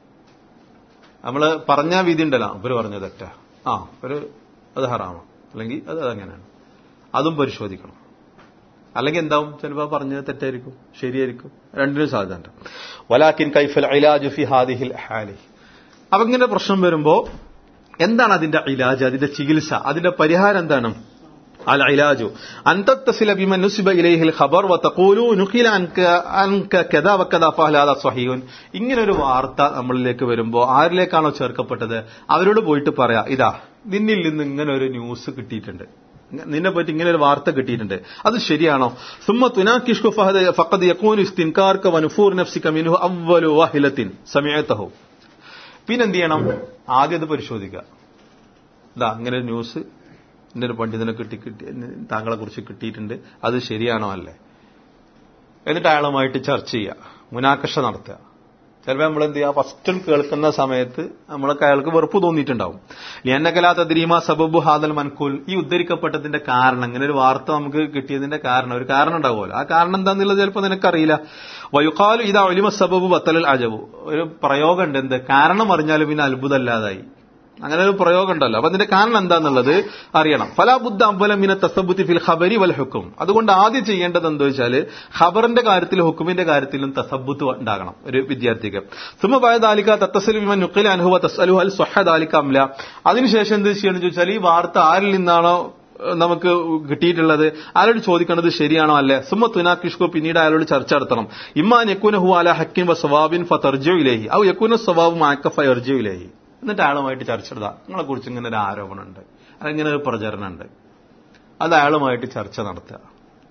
നമ്മൾ പറഞ്ഞ വിധി ഉണ്ടല്ലോ ഇവര് പറഞ്ഞ തെറ്റാ ആ ഒരു അത് ഹറാമാണ് അല്ലെങ്കിൽ അത് അതങ്ങനെയാണ് അതും പരിശോധിക്കണം അല്ലെങ്കിൽ എന്താവും ചിലപ്പോൾ പറഞ്ഞത് തെറ്റായിരിക്കും ശരിയായിരിക്കും രണ്ടിനും സാധ്യത വലാക്കിൻ കൈഫൽ ഇലാജു ഫി ഹാദിഹിൽ ഹാലി അപ്പൊ ഇങ്ങനെ പ്രശ്നം വരുമ്പോ എന്താണ് അതിന്റെ ഇലാജ് അതിന്റെ ചികിത്സ അതിന്റെ പരിഹാരം എന്താണ് അൽ ഇലാജു അന്തത്തസില ബിമൻ നുസിബ ഇലൈഹിൽ ഖബർ വതഖൂലു നുഖില അൻക അൻക കദാ വകദാ ഫഹലാദ സ്വഹീഹുൻ ഇങ്ങനെ ഒരു വാർത്ത നമ്മളിലേക്ക് വരുമ്പോൾ ആരിലേക്കാണോ ചേർക്കപ്പെട്ടത് അവരോട് പോയിട്ട് പറയാ ഇതാ നിന്നിൽ നിന്ന് ഇങ്ങനെ ഒരു ന്യൂസ് കിട്ടിയിട്ടുണ്ട് നിന്നെ പറ്റി ഇങ്ങനെ ഒരു വാർത്ത കിട്ടിയിട്ടുണ്ട് അത് ശരിയാണോ സുമ്മ തുനാക്കിഷ്കു ഫഹദ ഫഖദ് യകൂനു ഇസ്തിൻകാർക വനുഫൂർ നഫ്സിക മിൻഹു അവ്വലു വാഹിലത്തിൻ സമയത്തഹു പിന്നെന്ത് ചെയ്യണം ആദ്യം അത് പരിശോധിക്കുക ഇതാ അങ്ങനെ ഒരു ന്യൂസ് ഇന്ന ഒരു പണ്ഡിതനെ കിട്ടി കിട്ടി താങ്കളെ കുറിച്ച് കിട്ടിയിട്ടുണ്ട് അത് ശരിയാണോ അല്ലേ എന്നിട്ട് അയാളുമായിട്ട് ചർച്ച ചെയ്യുക മുനാകഷ നടത്തുക ചിലപ്പോൾ നമ്മൾ എന്ത് ചെയ്യുക ഫസ്റ്റ് കേൾക്കുന്ന സമയത്ത് നമ്മളൊക്കെ അയാൾക്ക് വെറുപ്പ് തോന്നിയിട്ടുണ്ടാവും എന്നകലാത്ത ദ്രീമ സബബു ഹാദൽ മൻകൂൽ ഈ ഉദ്ധരിക്കപ്പെട്ടതിന്റെ കാരണം ഇങ്ങനെ ഒരു വാർത്ത നമുക്ക് കിട്ടിയതിന്റെ കാരണം ഒരു കാരണം ഉണ്ടാവുമല്ലോ ആ കാരണം എന്താണെന്നുള്ളത് ചിലപ്പോൾ നിനക്കറിയില്ല വയുക്കാലു ഇതാ ഒലിമ സബബു ബത്തലൽ അജബു ഒരു പ്രയോഗം ഉണ്ട് എന്ത് കാരണം അറിഞ്ഞാലും പിന്നെ അത്ഭുതമല്ലാതായി അങ്ങനെ ഒരു പ്രയോഗം ഉണ്ടല്ലോ അപ്പൊ അതിന്റെ കാരണം എന്താന്നുള്ളത് അറിയണം ഫലാബുദ്ധ അമ്പലമിന തസബുത്തി ഫിൽ ഖബരി വൽ ഹുക്കും അതുകൊണ്ട് ആദ്യം ചെയ്യേണ്ടത് എന്താ വെച്ചാൽ ഖബറിന്റെ കാര്യത്തിലും ഹുക്കുമിന്റെ കാര്യത്തിലും തസബുത്ത് ഉണ്ടാകണം ഒരു വിദ്യാർത്ഥിക്ക് സുമ ബയദാലിക്ക തത്തസലുമ നുക്കിൽ അനുഭവ തസ്അലു അൽ സ്വഹദാലിക്ക അംല അതിനുശേഷം എന്ത് ചെയ്യണമെന്ന് ചോദിച്ചാൽ ഈ വാർത്ത ആരിൽ നിന്നാണോ നമുക്ക് കിട്ടിയിട്ടുള്ളത് അയാളോട് ചോദിക്കേണ്ടത് ശരിയാണോ അല്ലേ സുമ തുനാക്കിഷ്കോ പിന്നീട് അയാളോട് ചർച്ച നടത്തണം ഇമ്മാൻ യക്കൂന ഹു അല ഹക്കിൻ വ സവാബിൻ ഫ തർജോ ഇലേഹി ഔ യക്കൂന സവാബ് മാക്ക ഫ എർജോ ഇലേഹി എന്നിട്ട് അയാളുമായിട്ട് ചർച്ച നടത്താം നിങ്ങളെ കുറിച്ച് ഇങ്ങനെ ഒരു ആരോപണമുണ്ട് അല്ലെങ്കിൽ ഇങ്ങനെ ഒരു പ്രചരണമുണ്ട് അത് അയാളുമായിട്ട് ചർച്ച നടത്തുക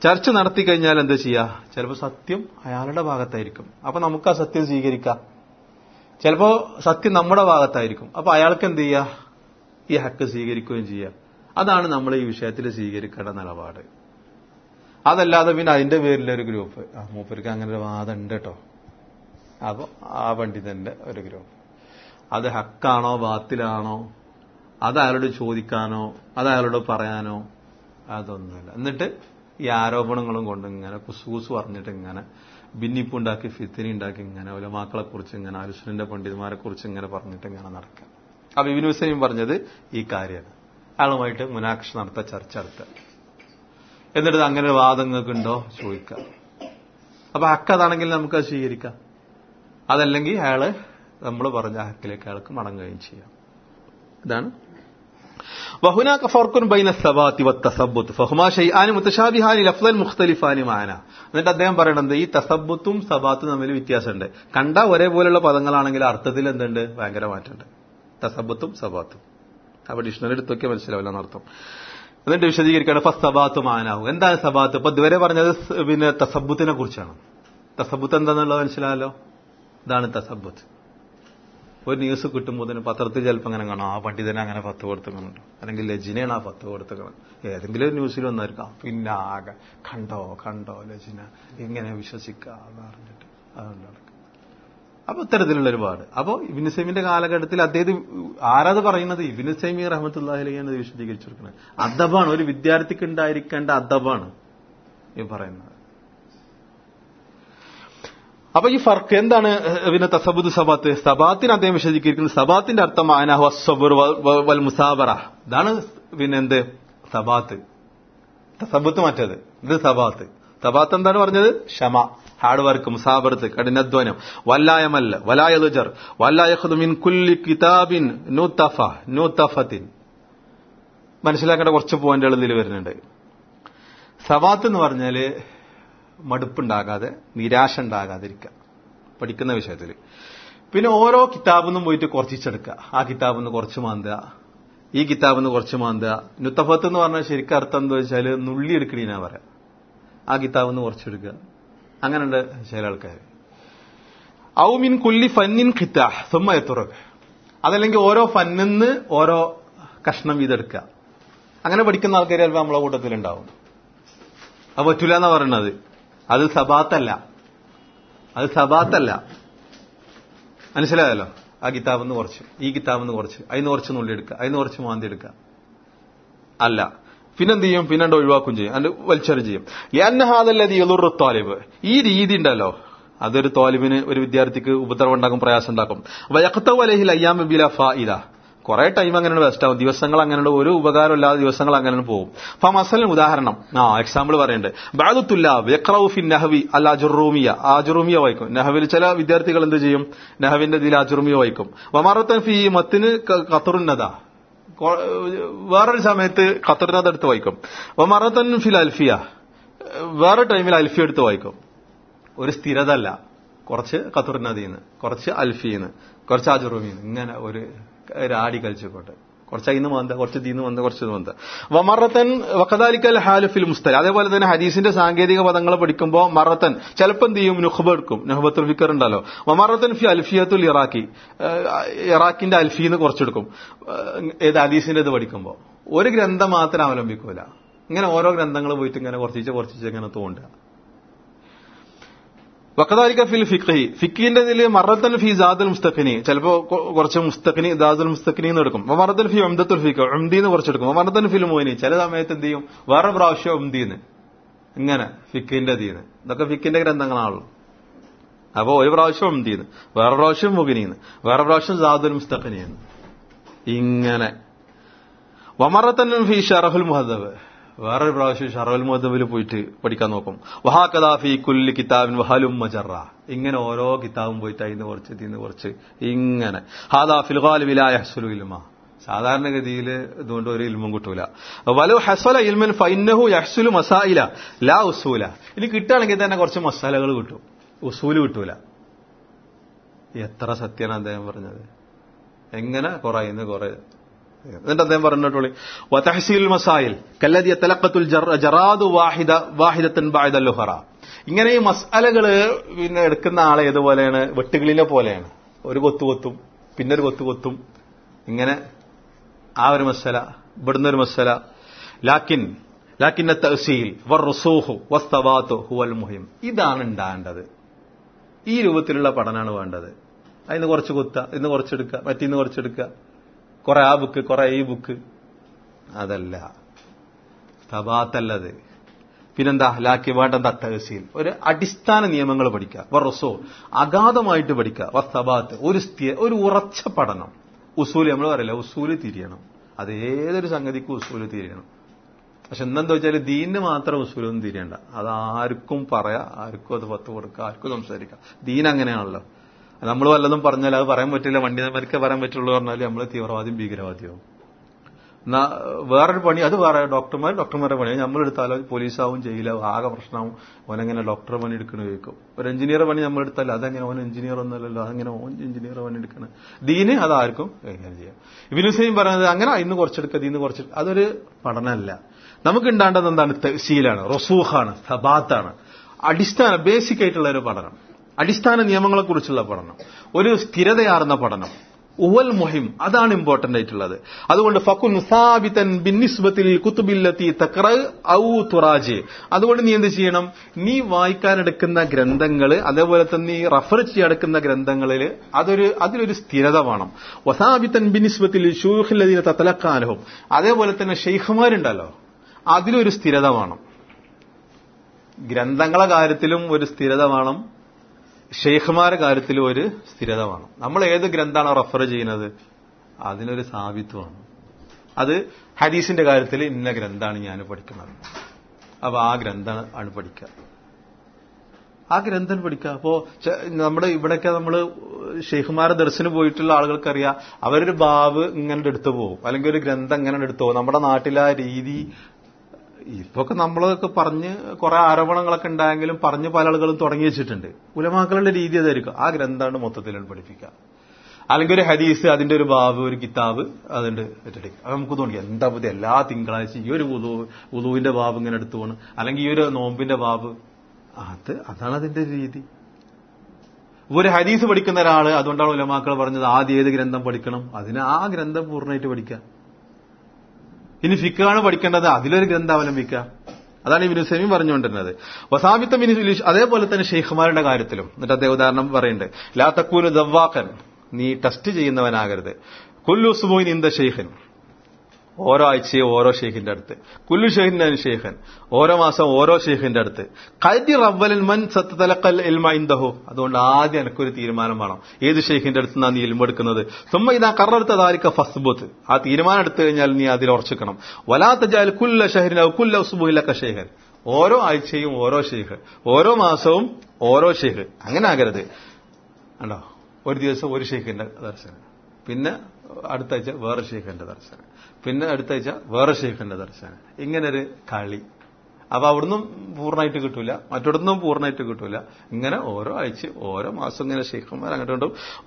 ചർച്ച നടത്തി കഴിഞ്ഞാൽ എന്താ ചെയ്യുക ചിലപ്പോൾ സത്യം അയാളുടെ ഭാഗത്തായിരിക്കും അപ്പൊ നമുക്ക് ആ സത്യം സ്വീകരിക്കാം ചിലപ്പോ സത്യം നമ്മുടെ ഭാഗത്തായിരിക്കും അപ്പൊ അയാൾക്ക് എന്ത് ചെയ്യുക ഈ ഹക്ക് സ്വീകരിക്കുകയും ചെയ്യുക അതാണ് നമ്മൾ ഈ വിഷയത്തിൽ സ്വീകരിക്കേണ്ട നിലപാട് അതല്ലാതെ പിന്നെ അതിന്റെ പേരിലൊരു ഗ്രൂപ്പ് ആ മൂപ്പർക്ക് അങ്ങനെ ഒരു വാദം ഉണ്ട് കേട്ടോ അപ്പൊ ആ പണ്ഡിതന്റെ ഒരു ഗ്രൂപ്പ് അത് ഹക്കാണോ ബാത്തിലാണോ അത് അയാളോട് ചോദിക്കാനോ അത് അയാളോട് പറയാനോ അതൊന്നുമില്ല എന്നിട്ട് ഈ ആരോപണങ്ങളും കൊണ്ട് ഇങ്ങനെ കുസൂസ് പറഞ്ഞിട്ട് ഇങ്ങനെ ഭിന്നിപ്പുണ്ടാക്കി ഫിത്തിനി ഉണ്ടാക്കി ഇങ്ങനെ ഉലമാക്കളെ കുറിച്ച് ഇങ്ങനെ അലുസുലിന്റെ പണ്ഡിതന്മാരെ കുറിച്ച് ഇങ്ങനെ പറഞ്ഞിട്ട് ഇങ്ങനെ നടക്കുക അപ്പൊ ഇബിൻ ഹുസൈൻ പറഞ്ഞത് ഈ കാര്യമാണ് അയാളുമായിട്ട് മുനാക്ഷ നടത്ത ചർച്ച നടത്തുക എന്നിട്ട് അങ്ങനെ ഒരു വാദങ്ങൾക്ക് ഉണ്ടോ ചോദിക്കാം അപ്പൊ ഹക്കതാണെങ്കിൽ നമുക്ക് അത് സ്വീകരിക്കാം അതല്ലെങ്കിൽ അയാള് നമ്മൾ പറഞ്ഞ ഹക്കിലേക്ക് അയാൾക്ക് മടങ്ങുകയും ചെയ്യാം ഇതാണ് وهناك فرق بين الثبات والتثبت فهما شيئان متشابهان لفظا مختلفان معنا എന്നിട്ട് അദ്ദേഹം പറയണത് ഈ തസബുത്തും സബാത്തും തമ്മിൽ വ്യത്യാസമുണ്ട് കണ്ട ഒരേപോലെയുള്ള പദങ്ങളാണെങ്കിൽ അർത്ഥത്തിൽ എന്തുണ്ട് ഭയങ്കര മാറ്റമുണ്ട് തസബത്തും സബാത്തും അപ്പൊ ഡിക്ഷണറി എടുത്തൊക്കെ മനസ്സിലാവില്ല എന്നർത്ഥം എന്നിട്ട് വിശദീകരിക്കുകയാണ് ഫസ്റ്റ് സബാത്ത് മാനാവും എന്താണ് സബാത്ത് ഇപ്പൊ ഇതുവരെ പറഞ്ഞത് പിന്നെ തസബുത്തിനെ കുറിച്ചാണ് തസബുത്ത് എന്താണെന്നുള്ളത് മനസ്സിലായല്ലോ ഇതാണ് തസബുത്ത് ഒരു ന്യൂസ് കിട്ടുമ്പോൾ തന്നെ പത്രത്തിൽ ചിലപ്പോൾ അങ്ങനെ കാണാം ആ പണ്ഡിതനെ അങ്ങനെ പത്ത് കൊടുത്തുകളുണ്ട് അല്ലെങ്കിൽ ലജിനയാണ് ആ പത്ത് കൊടുത്തുകൾ ഏതെങ്കിലും ഒരു ന്യൂസിൽ വന്നായിരിക്കാം പിന്നെ ആകെ കണ്ടോ കണ്ടോ ലജിന ഇങ്ങനെ വിശ്വസിക്കുക എന്ന് പറഞ്ഞിട്ട് അതുകൊണ്ട് നടക്കും അപ്പൊ ഇത്തരത്തിലുള്ള ഒരുപാട് അപ്പോ ഇബിന് സൈമിന്റെ കാലഘട്ടത്തിൽ അദ്ദേഹം ആരാത് പറയുന്നത് ഇബിന് സൈമി റഹമത്തുല്ലാഹിലാണ് വിശദീകരിച്ചു കൊടുക്കുന്നത് അദബാണ് ഒരു വിദ്യാർത്ഥിക്ക് ഉണ്ടായിരിക്കേണ്ട അദബാണ് ഈ പറയുന്നത് അപ്പൊ ഈ ഫർക്ക് എന്താണ് പിന്നെ തസബുദ് സബാത്ത് സബാത്തിന് അദ്ദേഹം വിശദീകരിക്കുന്നത് സബാത്തിന്റെ അർത്ഥം ആനഹു അസ്വബുർ വൽ മുസാബറ ഇതാണ് പിന്നെ എന്ത് സബാത്ത് തസബുത്ത് മറ്റത് ഇത് സബാത്ത് സബാത്ത് എന്താണ് പറഞ്ഞത് ക്ഷമ ഹാർഡ് വർക്ക് മുസാബറത്ത് കഠിനാധ്വാനം വല്ലായമല്ല വലായലുജർ വല്ലായഹുമിൻ കുല്ലി കിതാബിൻ നൂത്തഫ നൂത്തഫത്തിൻ മനസ്സിലാക്കേണ്ട കുറച്ച് പോയിന്റുകൾ ഇതിൽ വരുന്നുണ്ട് സബാത്ത് എന്ന് പറഞ്ഞാല് മടുപ്പുണ്ടാകാതെ നിരാശ ഉണ്ടാകാതിരിക്കുക പഠിക്കുന്ന വിഷയത്തിൽ പിന്നെ ഓരോ കിതാബിൽ നിന്നും പോയിട്ട് കുറച്ചിച്ചെടുക്കുക ആ കിതാബിൽ നിന്ന് കുറച്ച് മാന്തുക ഈ കിതാബിൽ നിന്ന് കുറച്ച് മാന്തുക നുത്തഫത്ത് എന്ന് പറഞ്ഞാൽ ശരിക്കും അർത്ഥം എന്താ വെച്ചാൽ നുള്ളി എടുക്കണീനാ പറയാം ആ കിതാബിൽ നിന്ന് കുറച്ചെടുക്കുക അങ്ങനെയുണ്ട് ചില ആൾക്കാർ ഔമിൻ കുല്ലി ഫന്നിൻ ഖിത്ത സുമ്മ എത്തുറക്ക് അതല്ലെങ്കിൽ ഓരോ ഫന്നിന്ന് ഓരോ കഷ്ണം വീതെടുക്കുക അങ്ങനെ പഠിക്കുന്ന ആൾക്കാർ ചിലപ്പോൾ നമ്മളെ കൂട്ടത്തിലുണ്ടാവും അത് പറ്റൂല എന്നാ പറയണത് അത് സബാത്തല്ല അത് സബാത്തല്ല മനസ്സിലായല്ലോ ആ കിതാബിന്ന് കുറച്ച് ഈ കിതാബിന്ന് കുറച്ച് അതിന് കുറച്ച് നുള്ളിയെടുക്കുക അതിന് കുറച്ച് മാന്തി എടുക്കുക അല്ല പിന്നെന്ത് ചെയ്യും പിന്നെണ്ട് ഒഴിവാക്കും ചെയ്യും അതിന്റെ വലിച്ചെറി ചെയ്യും എന്നഹാദല്ലതി എളുറു തോലിബ് ഈ രീതി ഉണ്ടല്ലോ അതൊരു തോലിബിന് ഒരു വിദ്യാർത്ഥിക്ക് ഉപദ്രവം ഉണ്ടാക്കും പ്രയാസം ഉണ്ടാക്കും വയക്കത്ത വലഹിൽ അയ്യാം ബില ഫായിദ കുറെ ടൈം അങ്ങനെ വേസ്റ്റ് ആവും ദിവസങ്ങൾ അങ്ങനെ ഒരു ഉപകാരമില്ലാതെ ദിവസങ്ങൾ അങ്ങനെ പോകും അപ്പൊ മസലിന് ഉദാഹരണം ആ എക്സാമ്പിൾ പറയുന്നുണ്ട് ബാദുത്തുല്ല വെക്രൌഫിൻ നഹവി അൽ അജുറൂമിയ അജുറൂമിയ വായിക്കും നഹവിൽ ചില വിദ്യാർത്ഥികൾ എന്ത് ചെയ്യും നഹവിന്റെ ഇതിൽ അജുറൂമിയ വായിക്കും വമാറത്തൻ ഫി മത്തിന് ഖത്തറുന്നത വേറൊരു സമയത്ത് ഖത്തറിനത് എടുത്ത് വായിക്കും വമാറത്തൻ ഫിൽ അൽഫിയ വേറെ ടൈമിൽ അൽഫിയ എടുത്ത് വായിക്കും ഒരു സ്ഥിരത അല്ല കുറച്ച് ഖത്തറിനതിന്ന് കുറച്ച് അൽഫിന്ന് കുറച്ച് അജുറൂമിന്ന് ഇങ്ങനെ ഒരു ആടി കളിച്ചുകൊണ്ട് കുറച്ച് അതിന്ന് വന്ന കുറച്ച് തീന്ന് വന്ന കുറച്ച് ഇത് വന്ന വമറത്തൻ വക്കദാലിക്കൽ ഹാലുഫിൽ മുസ്തല അതേപോലെ തന്നെ ഹദീസിന്റെ സാങ്കേതിക പദങ്ങൾ പഠിക്കുമ്പോൾ മറത്തൻ ചിലപ്പോൾ എന്ത് ചെയ്യും നുഹബ എടുക്കും നുഹബത്തുൽ ഫിക്കർ ഉണ്ടല്ലോ വമറത്തൻ ഫി അൽഫിയത്തുൽ ഇറാഖി ഇറാഖിന്റെ അൽഫിന്ന് കുറച്ചെടുക്കും ഏത് ഹദീസിന്റെ ഇത് പഠിക്കുമ്പോൾ ഒരു ഗ്രന്ഥം മാത്രം അവലംബിക്കൂല ഇങ്ങനെ ഓരോ ഗ്രന്ഥങ്ങൾ പോയിട്ട് ഇങ്ങനെ കുറച്ചിച്ച് കുറച്ചിച്ച് ഇങ്ങനെ തോണ്ടുക വക്കതാലിക്ക ഫിൽ ഫിഖി ഫിക്കിന്റെ ഇതിൽ മറത്തൻ ഫി ജാദുൽ മുസ്തഖിനി ചിലപ്പോ കുറച്ച് മുസ്തഖിനി ദാദുൽ മുസ്തഖിനി എന്ന് എടുക്കും മറത്തൻ ഫി അംദത്തുൽ ഫിഖ് അംദീന്ന് കുറച്ചെടുക്കും മറത്തൻ ഫിൽ മോയിനി ചില സമയത്ത് എന്ത് ചെയ്യും വേറെ പ്രാവശ്യം അംദീന്ന് ഇങ്ങനെ ഫിക്കിന്റെ ദീന്ന് ഇതൊക്കെ ഫിക്കിന്റെ ഗ്രന്ഥങ്ങളാണല്ലോ അപ്പോ ഒരു പ്രാവശ്യം അംദീന്ന് വേറെ പ്രാവശ്യം മുഗിനിന്ന് വേറെ പ്രാവശ്യം ജാദുൽ മുസ്തഖിനിന്ന് ഇങ്ങനെ വമറത്തൻ ഫി ഷറഫുൽ മുഹദബ് വേറൊരു പ്രാവശ്യം ഷറവൽ മുഹദബിൽ പോയിട്ട് പഠിക്കാൻ നോക്കും വഹാക്കദാഫി കുല്ലി കിതാബിൻ വഹലും മജറ ഇങ്ങനെ ഓരോ കിതാബും പോയിട്ട് അതിന് കുറച്ച് ഇതിന്ന് കുറച്ച് ഇങ്ങനെ ഹാദാ ഫിൽഗാലിബിലായ ഹസുലു ഇൽമ സാധാരണഗതിയിൽ ഇതുകൊണ്ട് ഒരു ഇൽമും കിട്ടൂല വലു ഹസല ഇൽമൻ ഫൈനഹു യഹ്സുലു മസായില ലാ ഉസൂല ഇനി കിട്ടുകയാണെങ്കിൽ തന്നെ കുറച്ച് മസാലകൾ കിട്ടും ഉസൂല് കിട്ടൂല എത്ര സത്യമാണ് അദ്ദേഹം പറഞ്ഞത് എങ്ങനെ കുറയുന്നു കുറെ എന്നിട്ട് അദ്ദേഹം പറഞ്ഞിട്ടുള്ളി വതഹസീൽ മസായിൽ കല്ലതി തലക്കത്തുൽ ജറാദു വാഹിദ വാഹിദത്തൻ ബാഹിദ ലുഹറ ഇങ്ങനെ ഈ മസാലകള് പിന്നെ എടുക്കുന്ന ആളെ ഏതുപോലെയാണ് വെട്ടുകിളിനെ പോലെയാണ് ഒരു കൊത്തു കൊത്തും പിന്നെ ഒരു കൊത്തു കൊത്തും ഇങ്ങനെ ആ ഒരു മസല ഇവിടുന്ന് ഒരു മസല ലാക്കിൻ ലാക്കിൻ തഹസീൽ വർ റുസൂഹു വസ്തവാത്തു ഹുവൽ മുഹിം ഇതാണ് ഉണ്ടാകേണ്ടത് ഈ രൂപത്തിലുള്ള പഠനമാണ് വേണ്ടത് അതിന് കുറച്ച് കുത്ത ഇന്ന് കുറച്ചെടുക്കുക മറ്റിന്ന് കുറച്ചെടുക്കുക കുറെ ആ ബുക്ക് കുറെ ഈ ബുക്ക് അതല്ല തബാത്തല്ലത് പിന്നെന്താ ലാക്കി വേണ്ടെന്താ തഹസീൽ ഒരു അടിസ്ഥാന നിയമങ്ങൾ പഠിക്കുക വറസോ അഗാധമായിട്ട് പഠിക്കുക വസ്തബാത്ത് ഒരു സ്ഥിര ഒരു ഉറച്ച പഠനം ഉസൂല് നമ്മൾ പറയില്ല ഉസൂല് തിരിയണം അത് ഏതൊരു സംഗതിക്കും ഉസൂല് തിരിയണം പക്ഷെ എന്തെന്താ വെച്ചാൽ ദീനിന് മാത്രം ഉസൂലൊന്നും തിരിയണ്ട അത് ആർക്കും പറയാം ആർക്കും അത് പത്ത് കൊടുക്കുക ആർക്കും സംസാരിക്കാം ദീൻ അങ്ങനെയാണല്ലോ നമ്മൾ വല്ലതും പറഞ്ഞാൽ അത് പറയാൻ പറ്റില്ല വണ്ടിമാർക്ക് പറയാൻ പറ്റുള്ളൂ പറഞ്ഞാൽ നമ്മൾ തീവ്രവാദിയും ഭീകരവാദിയാവും എന്നാ വേറൊരു പണി അത് വേറെ ഡോക്ടർമാർ ഡോക്ടർമാരുടെ പണി നമ്മളെടുത്താലോ പോലീസാവും ജയിലാവും ആകെ പ്രശ്നമാവും ഓനെങ്ങനെ ഡോക്ടർ പണി എടുക്കണ ചോദിക്കും ഒരു എഞ്ചിനീയർ പണി നമ്മളെടുത്താൽ അതെങ്ങനെ ഓൻ എഞ്ചിനീയർ ഒന്നുമല്ലല്ലോ അതെങ്ങനെ ഓൻ എഞ്ചിനീയർ പണി എടുക്കണം ദീന് അത് ആർക്കും കൈകാര്യം ചെയ്യാം ഇബിനുസൈൻ പറയുന്നത് അങ്ങനെ ഇന്ന് കുറച്ചെടുക്കുക ദീന്ന് കുറച്ചെടുക്കുക അതൊരു പഠനമല്ല നമുക്ക് ഉണ്ടാണ്ടത് എന്താണ് തഹസീലാണ് റസൂഹാണ് സബാത്താണ് അടിസ്ഥാന ബേസിക് ആയിട്ടുള്ള ഒരു പഠനം അടിസ്ഥാന നിയമങ്ങളെക്കുറിച്ചുള്ള പഠനം ഒരു സ്ഥിരതയാർന്ന പഠനം ഉവൽ മുഹിം അതാണ് ഇമ്പോർട്ടന്റ് ആയിട്ടുള്ളത് അതുകൊണ്ട് ഫക്കുൻ സാബിതൻ ബിന്നിസ്ബത്തിൽ കുത്തുബില്ലത്തി തക്ര ഔ തുറാജ് അതുകൊണ്ട് നീ എന്ത് ചെയ്യണം നീ വായിക്കാനെടുക്കുന്ന ഗ്രന്ഥങ്ങൾ അതേപോലെ തന്നെ നീ റഫർ ചെയ്യെടുക്കുന്ന ഗ്രന്ഥങ്ങളിൽ അതൊരു അതിലൊരു സ്ഥിരത വേണം വസാബിത്തൻ ബിന്നിസ്ബത്തിൽ ഷൂഹില്ലതിനെ തത്തലക്കാനവും അതേപോലെ തന്നെ ഷെയ്ഖുമാരുണ്ടല്ലോ അതിലൊരു സ്ഥിരത വേണം ഗ്രന്ഥങ്ങളെ കാര്യത്തിലും ഒരു സ്ഥിരത വേണം ഷെയ്ഖുമാരുടെ കാര്യത്തിലും ഒരു സ്ഥിരത വേണം നമ്മൾ ഏത് ഗ്രന്ഥമാണോ റെഫർ ചെയ്യുന്നത് അതിനൊരു സാബിത്വമാണ് അത് ഹദീസിന്റെ കാര്യത്തിൽ ഇന്ന ഗ്രന്ഥമാണ് ഞാൻ പഠിക്കുന്നത് അപ്പൊ ആ ഗ്രന്ഥമാണ് ആണ് പഠിക്കുക ആ ഗ്രന്ഥം പഠിക്കുക അപ്പോ നമ്മുടെ ഇവിടെയൊക്കെ നമ്മൾ ഷെയ്ഖുമാരെ ദർശന് പോയിട്ടുള്ള ആളുകൾക്കറിയാം അവരൊരു ബാവ് ഇങ്ങനെ എടുത്തു പോകും അല്ലെങ്കിൽ ഒരു ഗ്രന്ഥം ഇങ്ങനെ എടുത്തു പോകും നമ്മുടെ നാട്ടിലെ ആ രീതി ഇപ്പൊക്കെ നമ്മളൊക്കെ പറഞ്ഞ് കുറെ ആരോപണങ്ങളൊക്കെ ഉണ്ടായെങ്കിലും പറഞ്ഞ് പല ആളുകളും തുടങ്ങി വെച്ചിട്ടുണ്ട് ഉലമാക്കളുടെ രീതി അതായിരിക്കും ആ ഗ്രന്ഥമാണ് മൊത്തത്തിൽ പഠിപ്പിക്കുക അല്ലെങ്കിൽ ഒരു ഹദീസ് അതിന്റെ ഒരു ബാബ് ഒരു കിതാബ് അതുണ്ട് ഏറ്റെടുക്കുക അത് നമുക്ക് തോന്നി എന്താ പുതിയ എല്ലാ തിങ്കളാഴ്ച ഈ ഒരു ഉദു ഉദുവിന്റെ ബാബ് ഇങ്ങനെ എടുത്തു പോകണം അല്ലെങ്കിൽ ഈ ഒരു നോമ്പിന്റെ ബാബ് അത് അതാണ് അതിന്റെ രീതി ഒരു ഹദീസ് പഠിക്കുന്ന ഒരാള് അതുകൊണ്ടാണ് ഉലമാക്കൾ പറഞ്ഞത് ആദ്യം ഏത് ഗ്രന്ഥം പഠിക്കണം അതിന് ആ ഗ്രന്ഥം പൂർണ്ണമായിട്ട് പഠിക്കാം ഇനി ഫിക്കാണ് പഠിക്കേണ്ടത് അതിലൊരു ഗ്രന്ഥം അവലംബിക്കുക അതാണ് ഇബിനു സെമി പറഞ്ഞുകൊണ്ടിരുന്നത് വസാബിത്ത മിനി അതേപോലെ തന്നെ ഷെയ്ഖുമാരുടെ കാര്യത്തിലും എന്നിട്ട് അദ്ദേഹം ഉദാഹരണം പറയുന്നുണ്ട് ലാ തക്കൂന് ദവാക്കൻ നീ ടെസ്റ്റ് ചെയ്യുന്നവനാകരുത് കുല്ലു സുബോയിൻ ഇന്ത ഷെയ്ഖൻ ഓരോ ആഴ്ചയും ഓരോ ഷെയ്ഖിന്റെ അടുത്ത് കുല്ലു ഷെയ്ഖിന്റെ ഷെയ്ഖൻ ഓരോ മാസം ഓരോ ഷെയ്ഖിന്റെ അടുത്ത് കൈതി റവ്വലിൻ മൻ സത്തലക്കൽ ഇൽമ ഇന്ദഹു അതുകൊണ്ട് ആദ്യം എനിക്കൊരു തീരുമാനം വേണം ഏത് ഷെയ്ഖിന്റെ അടുത്ത് നിന്നാണ് നീ ഇൽമെടുക്കുന്നത് സുമ്മ ഇതാ കറടുത്ത താരിക്ക ഫസ്ബുത്ത് ആ തീരുമാനം എടുത്തു കഴിഞ്ഞാൽ നീ അതിൽ ഉറച്ചിക്കണം വലാത്ത ജാൽ കുല്ല ഷഹരിന കുല്ല സുബുഹിലക്ക ഷെയ്ഖൻ ഓരോ ആഴ്ചയും ഓരോ ഷെയ്ഖ് ഓരോ മാസവും ഓരോ ഷെയ്ഖ് അങ്ങനെ ആകരുത് കണ്ടോ ഒരു ദിവസം ഒരു ഷെയ്ഖിന്റെ ദർശനം പിന്നെ അടുത്ത ആഴ്ച വേറെ ഷെയ്ഖിന്റെ ദർശനം പിന്നെ അടുത്ത ആഴ്ച വേറെ ഷെയ്ഖിന്റെ ദർശനം ഇങ്ങനൊരു കളി അപ്പൊ അവിടുന്നും പൂർണ്ണമായിട്ട് കിട്ടൂല മറ്റിടത്തുനിന്നും പൂർണ്ണമായിട്ട് കിട്ടൂല ഇങ്ങനെ ഓരോ ആഴ്ച ഓരോ മാസം ഇങ്ങനെ ഷെയ്ഖന്മാർ അങ്ങോട്ട്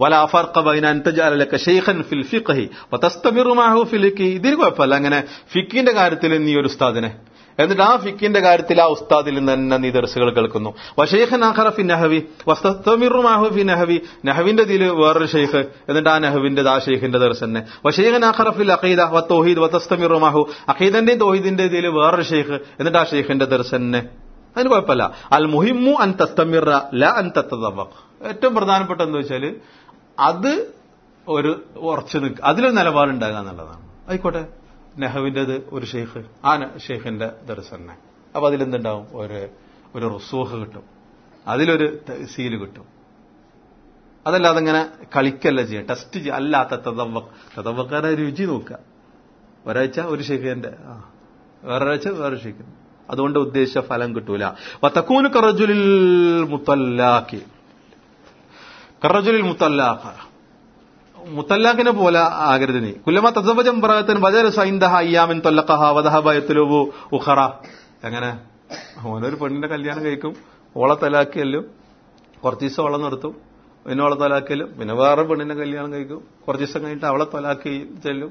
ഇതിന് കുഴപ്പമില്ല അങ്ങനെ ഫിക്കിന്റെ കാര്യത്തിൽ നീ ഒരു ഉസ്താദിനെ എന്നിട്ട് ആ ഫിക്കിന്റെ കാര്യത്തിൽ ആ ഉസ്താദിൽ നിന്ന് തന്നെ നീ ദർസുകൾ കേൾക്കുന്നു വഷേഖൻ ആഖറഫി നഹവി വസ്തമിറുമാഹുഫി നഹവി നഹവിന്റെ ഇതിൽ വേറൊരു ഷെയ്ഖ് എന്നിട്ട് ആ നഹവിന്റെ ആ ഷെയ്ഖിന്റെ ദർസ് തന്നെ വഷേഖൻ ആഖറഫിൽ അഖീദ വ തോഹീദ് വസ്തമിറുമാഹു അഖീദന്റെയും തോഹീദിന്റെ ഇതിൽ വേറൊരു ഷെയ്ഖ് എന്നിട്ട് ആ ഷെയ്ഖിന്റെ ദർസ് തന്നെ അതിന് കുഴപ്പമില്ല അൽ മുഹിമു അൻ തസ്തമിറ ല അൻ തത്തവക് ഏറ്റവും പ്രധാനപ്പെട്ട എന്താ വെച്ചാൽ അത് ഒരു ഉറച്ചു നിൽക്കുക അതിലൊരു നിലപാടുണ്ടാകുക എന്നുള്ളതാണ് ആയിക്കോട്ടെ നെഹവിൻ്റെത് ഒരു ഷെയ്ഖ് ആ ഷെയ്ഖിന്റെ ദർശനെ അപ്പൊ അതിലെന്തുണ്ടാവും ഒരു ഒരു റുസൂഹ് കിട്ടും അതിലൊരു സീല് കിട്ടും അതല്ലാതെ ഇങ്ങനെ കളിക്കല്ല ചെയ്യുക ടെസ്റ്റ് ചെയ്യുക അല്ലാത്ത തതവക്ക് തതവക്കാരെ രുചി നോക്കുക ഒരാഴ്ച ഒരു ഷെയ്ഖിന്റെ ആ വേറൊരാഴ്ച വേറെ ഷെയ്ഖിന് അതുകൊണ്ട് ഉദ്ദേശിച്ച ഫലം കിട്ടൂല വത്തക്കൂന് കറജുലിൽ മുത്തല്ലാക്കി കറജുലിൽ മുത്തല്ലാഖ മുത്തല്ലാഖിനെ പോലെ ആകരുത് നീ കുല്ലമ തസവജം പറയത്തിന് വജര സൈന്ദഹ അയ്യാമിൻ തൊല്ലക്കഹ വധഹബയത്തിലുവു ഉഖറ എങ്ങനെ ഓനൊരു പെണ്ണിന്റെ കല്യാണം കഴിക്കും ഓളെ തലാക്കിയല്ലും കുറച്ച് ദിവസം ഓളം നിർത്തും പിന്നെ ഓളെ തലാക്കിയല്ലും പിന്നെ വേറെ പെണ്ണിന്റെ കല്യാണം കഴിക്കും കുറച്ച് ദിവസം കഴിഞ്ഞിട്ട് അവളെ തലാക്കി ചെല്ലും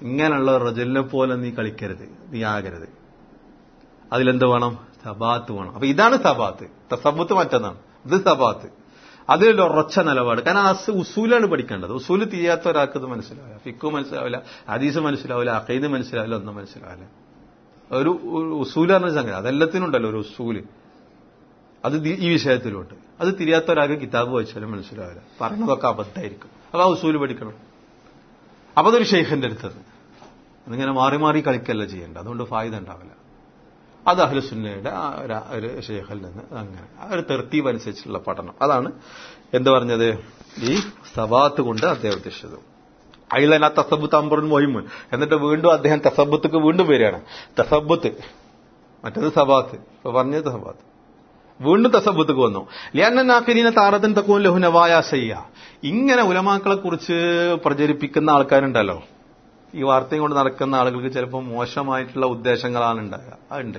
ഇങ്ങനെയുള്ള റജലിനെ പോലെ നീ കളിക്കരുത് നീ ആകരുത് അതിലെന്ത് വേണം സബാത്ത് വേണം അപ്പൊ ഇതാണ് സബാത്ത് തസബത്ത് മറ്റൊന്നാണ് ഇത് സബാത്ത് അതിലൊരു ഉറച്ച നിലപാട് കാരണം ആ ഉസൂലാണ് പഠിക്കേണ്ടത് ഉസൂല് തീയാത്ത ഒരാൾക്ക് ഇത് മനസ്സിലാവില്ല ഫിക്കു മനസ്സിലാവില്ല ഹദീസ് മനസ്സിലാവില്ല അഖൈദ് മനസ്സിലാവില്ല ഒന്നും മനസ്സിലാവില്ല ഒരു ഉസൂല് പറഞ്ഞ സംഗതി അതെല്ലാത്തിനും ഉണ്ടല്ലോ ഒരു ഉസൂല് അത് ഈ വിഷയത്തിലുണ്ട് അത് തിരിയാത്ത ഒരാൾക്ക് കിതാബ് വായിച്ചാലും മനസ്സിലാവില്ല പറഞ്ഞതൊക്കെ അബദ്ധമായിരിക്കും അപ്പൊ ആ ഉസൂല് പഠിക്കണം അപ്പൊ അതൊരു ഷെയ്ഖിന്റെ അടുത്തത് അതിങ്ങനെ മാറി മാറി കളിക്കല്ല ചെയ്യേണ്ട അതുകൊണ്ട് ഫായുധ ഉണ്ടാവില്ല അത് അഹ്ലുസുന്നയുടെ ആ ഒരു ഷെയ്ഖിൽ നിന്ന് അങ്ങനെ ആ ഒരു തെർത്തീവ് അനുസരിച്ചുള്ള പഠനം അതാണ് എന്ത് പറഞ്ഞത് ഈ സബാത്ത് കൊണ്ട് അദ്ദേഹം ഉദ്ദേശിച്ചത് അയിലന തസബുത്ത് അമ്പറുൻ മൊഹിമുൻ എന്നിട്ട് വീണ്ടും അദ്ദേഹം തസബുത്തേക്ക് വീണ്ടും വരികയാണ് തസബുത്ത് മറ്റത് സബാത്ത് ഇപ്പൊ പറഞ്ഞത് സബാത്ത് വീണ്ടും തസബുത്തേക്ക് വന്നു ലിയാനാക്കിരീന താരത്തിൻ തക്കൂൻ ലഹുനവായ സയ്യ ഇങ്ങനെ ഉലമാക്കളെ കുറിച്ച് പ്രചരിപ്പിക്കുന്ന ആൾക്കാരുണ്ടല്ലോ ഈ വാർത്തയും കൊണ്ട് നടക്കുന്ന ആളുകൾക്ക് ചിലപ്പോൾ മോശമായിട്ടുള്ള ഉദ്ദേശങ്ങളാണ് ഉണ്ടാകുക അതുണ്ട്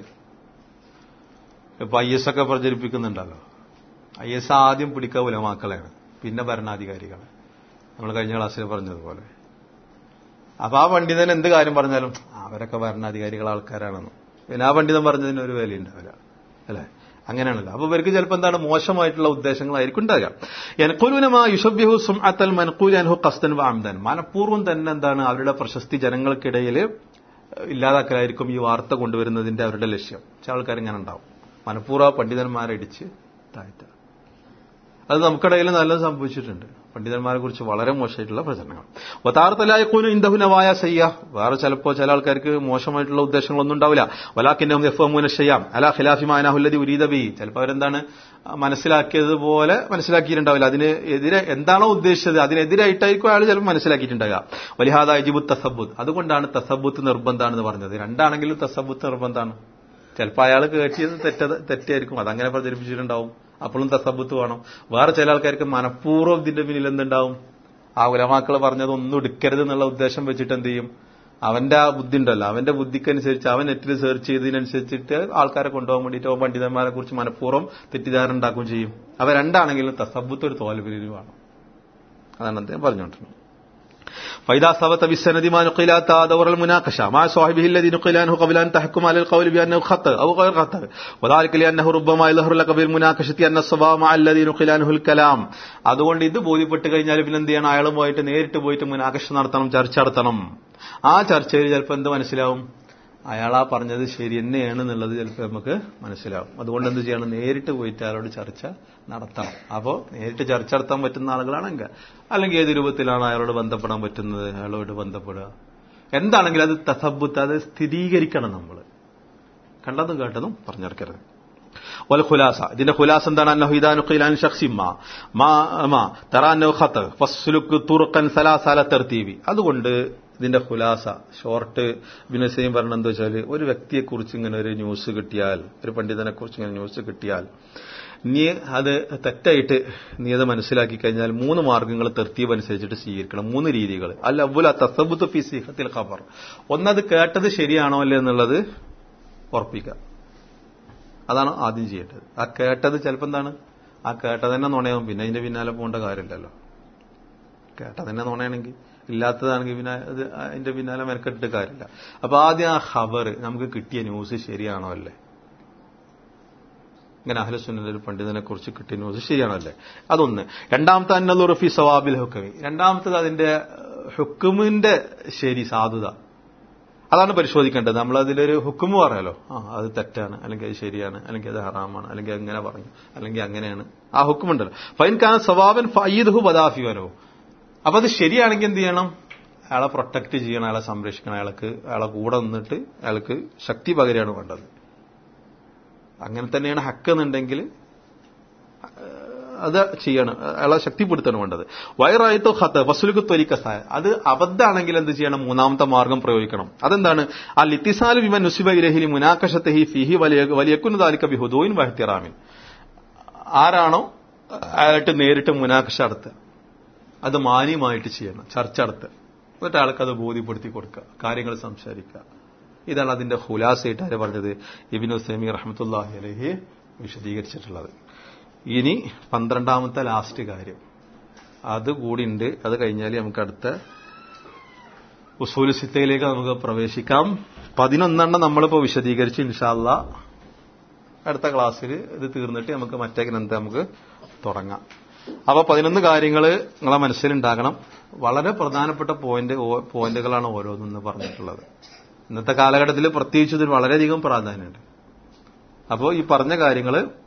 ഇപ്പൊ ഐ എസ് ഒക്കെ പ്രചരിപ്പിക്കുന്നുണ്ടല്ലോ ഐ എസ് ആദ്യം പിടിക്കുക ഉലമാക്കളെയാണ് പിന്നെ ഭരണാധികാരികളെ നമ്മൾ കഴിഞ്ഞ ക്ലാസ്സിൽ പറഞ്ഞതുപോലെ അപ്പൊ ആ പണ്ഡിതൻ എന്ത് കാര്യം പറഞ്ഞാലും അവരൊക്കെ ഭരണാധികാരികൾ ആൾക്കാരാണെന്ന് പിന്നെ ആ പണ്ഡിതൻ പറഞ്ഞതിന് ഒരു വില ഉണ്ടാവില്ല അല്ലെ അങ്ങനെയാണല്ലോ അപ്പൊ ഇവർക്ക് ചിലപ്പോൾ എന്താണ് മോശമായിട്ടുള്ള ഉദ്ദേശങ്ങളായിരിക്കും ഉണ്ടാകുക എനക്കൂലുനമാ യുഷബ്യഹു സുംഅത്തൽ മൻകൂലൻഹു കസ്തൻ വാംദൻ മനഃപൂർവ്വം തന്നെ എന്താണ് അവരുടെ പ്രശസ്തി ജനങ്ങൾക്കിടയിൽ ഇല്ലാതാക്കലായിരിക്കും ഈ വാർത്ത കൊണ്ടുവരുന്നതിന്റെ അവരുടെ ലക്ഷ്യം ചില ആൾക്കാർ ഇങ്ങനെ ഉണ്ടാവും മനഃപൂർവ്വ പണ്ഡിതന്മാരെ ഇടിച്ച് താഴ്ത്തുക അത് നമുക്കിടയിൽ നല്ലത് സംഭവിച്ചിട്ടുണ്ട് പണ്ഡിതന്മാരെ കുറിച്ച് വളരെ മോശമായിട്ടുള്ള പ്രചരണങ്ങൾ വതാർത്തലായക്കൂനും ഇന്ദഹുനവായ സയ്യ വേറെ ചിലപ്പോൾ ചില ആൾക്കാർക്ക് മോശമായിട്ടുള്ള ഉദ്ദേശങ്ങളൊന്നും ഉണ്ടാവില്ല വലാക്കിന്റെ എഫ്മൂന ചെയ്യാം അല ഖിലാഫിമാനഹുല്ലതി ഉരീദബി ചിലപ്പോൾ അവരെന്താണ് മനസ്സിലാക്കിയതുപോലെ മനസ്സിലാക്കിയിട്ടുണ്ടാവില്ല അതിന് എതിരെ എന്താണോ ഉദ്ദേശിച്ചത് അതിനെതിരായിട്ടായിരിക്കും അയാൾ ചിലപ്പോൾ മനസ്സിലാക്കിയിട്ടുണ്ടാകുക വലിഹാദ അജിബുത്ത് തസബുത്ത് അതുകൊണ്ടാണ് തസബുത്ത് നിർബന്ധമാണെന്ന് പറഞ്ഞത് രണ്ടാണെങ്കിലും തസബുത്ത് നിർബന്ധമാണ് ചിലപ്പോൾ അയാൾ കേട്ടിയത് തെറ്റ തെറ്റായിരിക്കും അതങ്ങനെ പ്രചരിപ്പിച്ചിട്ടുണ്ടാവും അപ്പോഴും തസബുത്ത് വേണം വേറെ ചില ആൾക്കാർക്ക് മനഃപൂർവ്വം ഇതിന്റെ പിന്നിൽ എന്തുണ്ടാവും ആ ഉലമാക്കൾ പറഞ്ഞത് ഒന്നും എടുക്കരുത് എന്നുള്ള ഉദ്ദേശം വെച്ചിട്ട് എന്ത് ചെയ്യും അവന്റെ ആ ബുദ്ധി ഉണ്ടല്ലോ അവന്റെ ബുദ്ധിക്കനുസരിച്ച് അവൻ നെറ്റിൽ സെർച്ച് ചെയ്തതിനനുസരിച്ചിട്ട് ആൾക്കാരെ കൊണ്ടുപോകാൻ വേണ്ടിയിട്ട് അവൻ പണ്ഡിതന്മാരെ കുറിച്ച് മനഃപൂർവ്വം തെറ്റിദ്ധാരണ ഉണ്ടാക്കുകയും ചെയ്യും അവ രണ്ടാണെങ്കിലും തസബുത്ത് ഒരു തോൽവിയിൽ വേണം അതാണ് അദ്ദേഹം പറഞ്ഞുകൊണ്ടിരുന്നത് فإذا ثبت بالسند ما نقل دور المناقشة مع صاحبه الذي نقل عنه قبل أن تحكم على القول بأنه خطأ أو غير خطأ وذلك لأنه ربما يظهر لك بالمناقشة أن الصواب مع الذي نقل عنه الكلام അതുകൊണ്ട് ഇത് ബോധ്യപ്പെട്ട് കഴിഞ്ഞാൽ പിന്നെ എന്ത് ചെയ്യണം അയാളുമായിട്ട് നേരിട്ട് പോയിട്ട് മുനാകർഷ നടത്തണം ചർച്ച നടത്തണം ആ ചർച്ചയിൽ ചിലപ്പോൾ എന്ത് മനസ്സിലാവും അയാളാ പറഞ്ഞത് ശരി തന്നെയാണ് എന്നുള്ളത് ചിലപ്പോൾ നമുക്ക് മനസ്സിലാവും അതുകൊണ്ട് എന്ത് ചെയ്യണം നേരിട്ട് പോയിട്ട് അയാളോട് ചർച്ച നടത്തണം അപ്പോൾ നേരിട്ട് ചർച്ച നടത്താൻ പറ്റുന്ന ആളുകളാണെങ്കിൽ അല്ലെങ്കിൽ ഏത് രൂപത്തിലാണ് അയാളോട് ബന്ധപ്പെടാൻ പറ്റുന്നത് അയാളോട് ബന്ധപ്പെടുക എന്താണെങ്കിലും അത് തസബുത്ത് അത് സ്ഥിരീകരിക്കണം നമ്മൾ കണ്ടതും കേട്ടതും പറഞ്ഞെടുക്കരുത് വൽ ഖുലാസ ഇതിന്റെ ഖുലാസ എന്താണ് അന്നഹു ഇദാ നുഖില അൻ ശഖ്സിൻ മാ മാ മാ തറ അന്നഹു ഖത ഫസ്ലുക് തുർഖൻ സലാസല തർതീബി അതുകൊണ്ട് ഇതിന്റെ ഖുലാസ ഷോർട്ട് ബിനസയും പറഞ്ഞ എന്താ വെച്ചാൽ ഒരു വ്യക്തിയെക്കുറിച്ച് ഇങ്ങനെ ഒരു ന്യൂസ് കിട്ടിയാൽ ഒരു പണ്ഡിതനെ കുറിച്ച് ഇങ്ങനെ ന്യൂസ് കിട്ടിയാൽ നീ അത് തെറ്റായിട്ട് നീ അത് മനസ്സിലാക്കി കഴിഞ്ഞാൽ മൂന്ന് മാർഗങ്ങൾ തെർത്തീവ് അനുസരിച്ചിട്ട് സ്വീകരിക്കണം മൂന്ന് രീതികൾ അല്ല അവല തസബുത്ത് ഫി സിഹത്തിൽ ഖബർ ഒന്നത് കേട്ടത് ശരിയാണോ അല്ലേ എന്നുള്ളത് ഉറപ്പിക്കുക അതാണ് ആദ്യം ചെയ്യേണ്ടത് ആ കേട്ടത് ചിലപ്പോൾ എന്താണ് ആ കേട്ടത് തന്നെ നുണയാവും പിന്നെ അതിന്റെ പിന്നാലെ പോകേണ്ട കാര്യമില്ലല്ലോ കേട്ടത് തന്നെ നുണയാണെങ്കിൽ ഇല്ലാത്തതാണെങ്കിൽ പിന്നെ അത് അതിന്റെ പിന്നാലെ മെനക്കെട്ടിട്ട് കാര്യമില്ല അപ്പൊ ആദ്യം ആ ഖബർ നമുക്ക് കിട്ടിയ ന്യൂസ് ശരിയാണോ അല്ലേ ഇങ്ങനെ അഹ്ലസുന്നന്റെ ഒരു പണ്ഡിതനെ കുറിച്ച് കിട്ടിയ ന്യൂസ് ശരിയാണോ അല്ലേ അതൊന്ന് രണ്ടാമത്തെ അന്നലുറഫി സവാബിൽ ഹുക്കമി രണ്ടാമത്തത് അതിന്റെ ഹുക്കുമിന്റെ ശരി സാധുത അതാണ് പരിശോധിക്കേണ്ടത് നമ്മൾ അതിലൊരു ഹുക്കുമ് പറയാലോ ആ അത് തെറ്റാണ് അല്ലെങ്കിൽ അത് ശരിയാണ് അല്ലെങ്കിൽ അത് ഹറാമാണ് അല്ലെങ്കിൽ അങ്ങനെ പറഞ്ഞു അല്ലെങ്കിൽ അങ്ങനെയാണ് ആ ഹുക്കുമുണ്ടല്ലോ ഫൈൻ ഖാൻ സവാബൻ ഫയ്യിദ്ഹു ബദാഫിവനോ അപ്പൊ അത് ശരിയാണെങ്കിൽ എന്ത് ചെയ്യണം അയാളെ പ്രൊട്ടക്ട് ചെയ്യണം അയാളെ സംരക്ഷിക്കണം അയാൾക്ക് അയാളെ കൂടെ നിന്നിട്ട് അയാൾക്ക് ശക്തി പകരെയാണ് വേണ്ടത് അങ്ങനെ തന്നെയാണ് ഹക്ക് എന്നുണ്ടെങ്കിൽ അത് ചെയ്യണം അയാളെ ശക്തിപ്പെടുത്താണ് വേണ്ടത് വയറായിട്ടോ ഹത്ത് വസുലുക്ക് ത്വരിക്കസായ അത് അബദ്ധാണെങ്കിൽ എന്ത് ചെയ്യണം മൂന്നാമത്തെ മാർഗം പ്രയോഗിക്കണം അതെന്താണ് ആ ലിത്തിസാൽ വിമൻ നുസിബ ഇലഹിലി മുനാക്കശത്തെ ഹി ഫിഹി വലിയ വലിയക്കുന്നു താലിക്ക ബിഹുദോയിൻ വഹത്തിറാമിൻ ആരാണോ അയാളായിട്ട് നേരിട്ട് മുനാക്കശ നടത്തുക അത് മാന്യമായിട്ട് ചെയ്യണം ചർച്ച നടത്തുക എന്നിട്ട് ആൾക്ക് അത് ബോധ്യപ്പെടുത്തി കൊടുക്കുക കാര്യങ്ങൾ സംസാരിക്കുക ഇതാണ് അതിന്റെ ഹുലാസയായിട്ട് ആര് പറഞ്ഞത് ഇബിനു സെമി റഹമത്തുല്ലാഹി അലഹി വിശദീകരിച്ചിട്ടുള്ളത് ഇനി പന്ത്രണ്ടാമത്തെ ലാസ്റ്റ് കാര്യം അത് കൂടി ഉണ്ട് അത് കഴിഞ്ഞാൽ നമുക്ക് അടുത്ത ഉസൂലുസിത്തയിലേക്ക് നമുക്ക് പ്രവേശിക്കാം പതിനൊന്നെണ്ണം നമ്മളിപ്പോ വിശദീകരിച്ച് ഇൻഷാല്ല അടുത്ത ക്ലാസ്സിൽ ഇത് തീർന്നിട്ട് നമുക്ക് മറ്റേ ഗ്രന്ഥം നമുക്ക് തുടങ്ങാം അപ്പൊ പതിനൊന്ന് കാര്യങ്ങൾ നിങ്ങളെ മനസ്സിലുണ്ടാകണം വളരെ പ്രധാനപ്പെട്ട പോയിന്റ് പോയിന്റുകളാണ് ഓരോന്നെന്ന് പറഞ്ഞിട്ടുള്ളത് ഇന്നത്തെ കാലഘട്ടത്തിൽ പ്രത്യേകിച്ച് ഇതിന് വളരെയധികം പ്രാധാന്യമുണ്ട് അപ്പോൾ ഈ പറഞ്ഞ കാര്യങ്ങൾ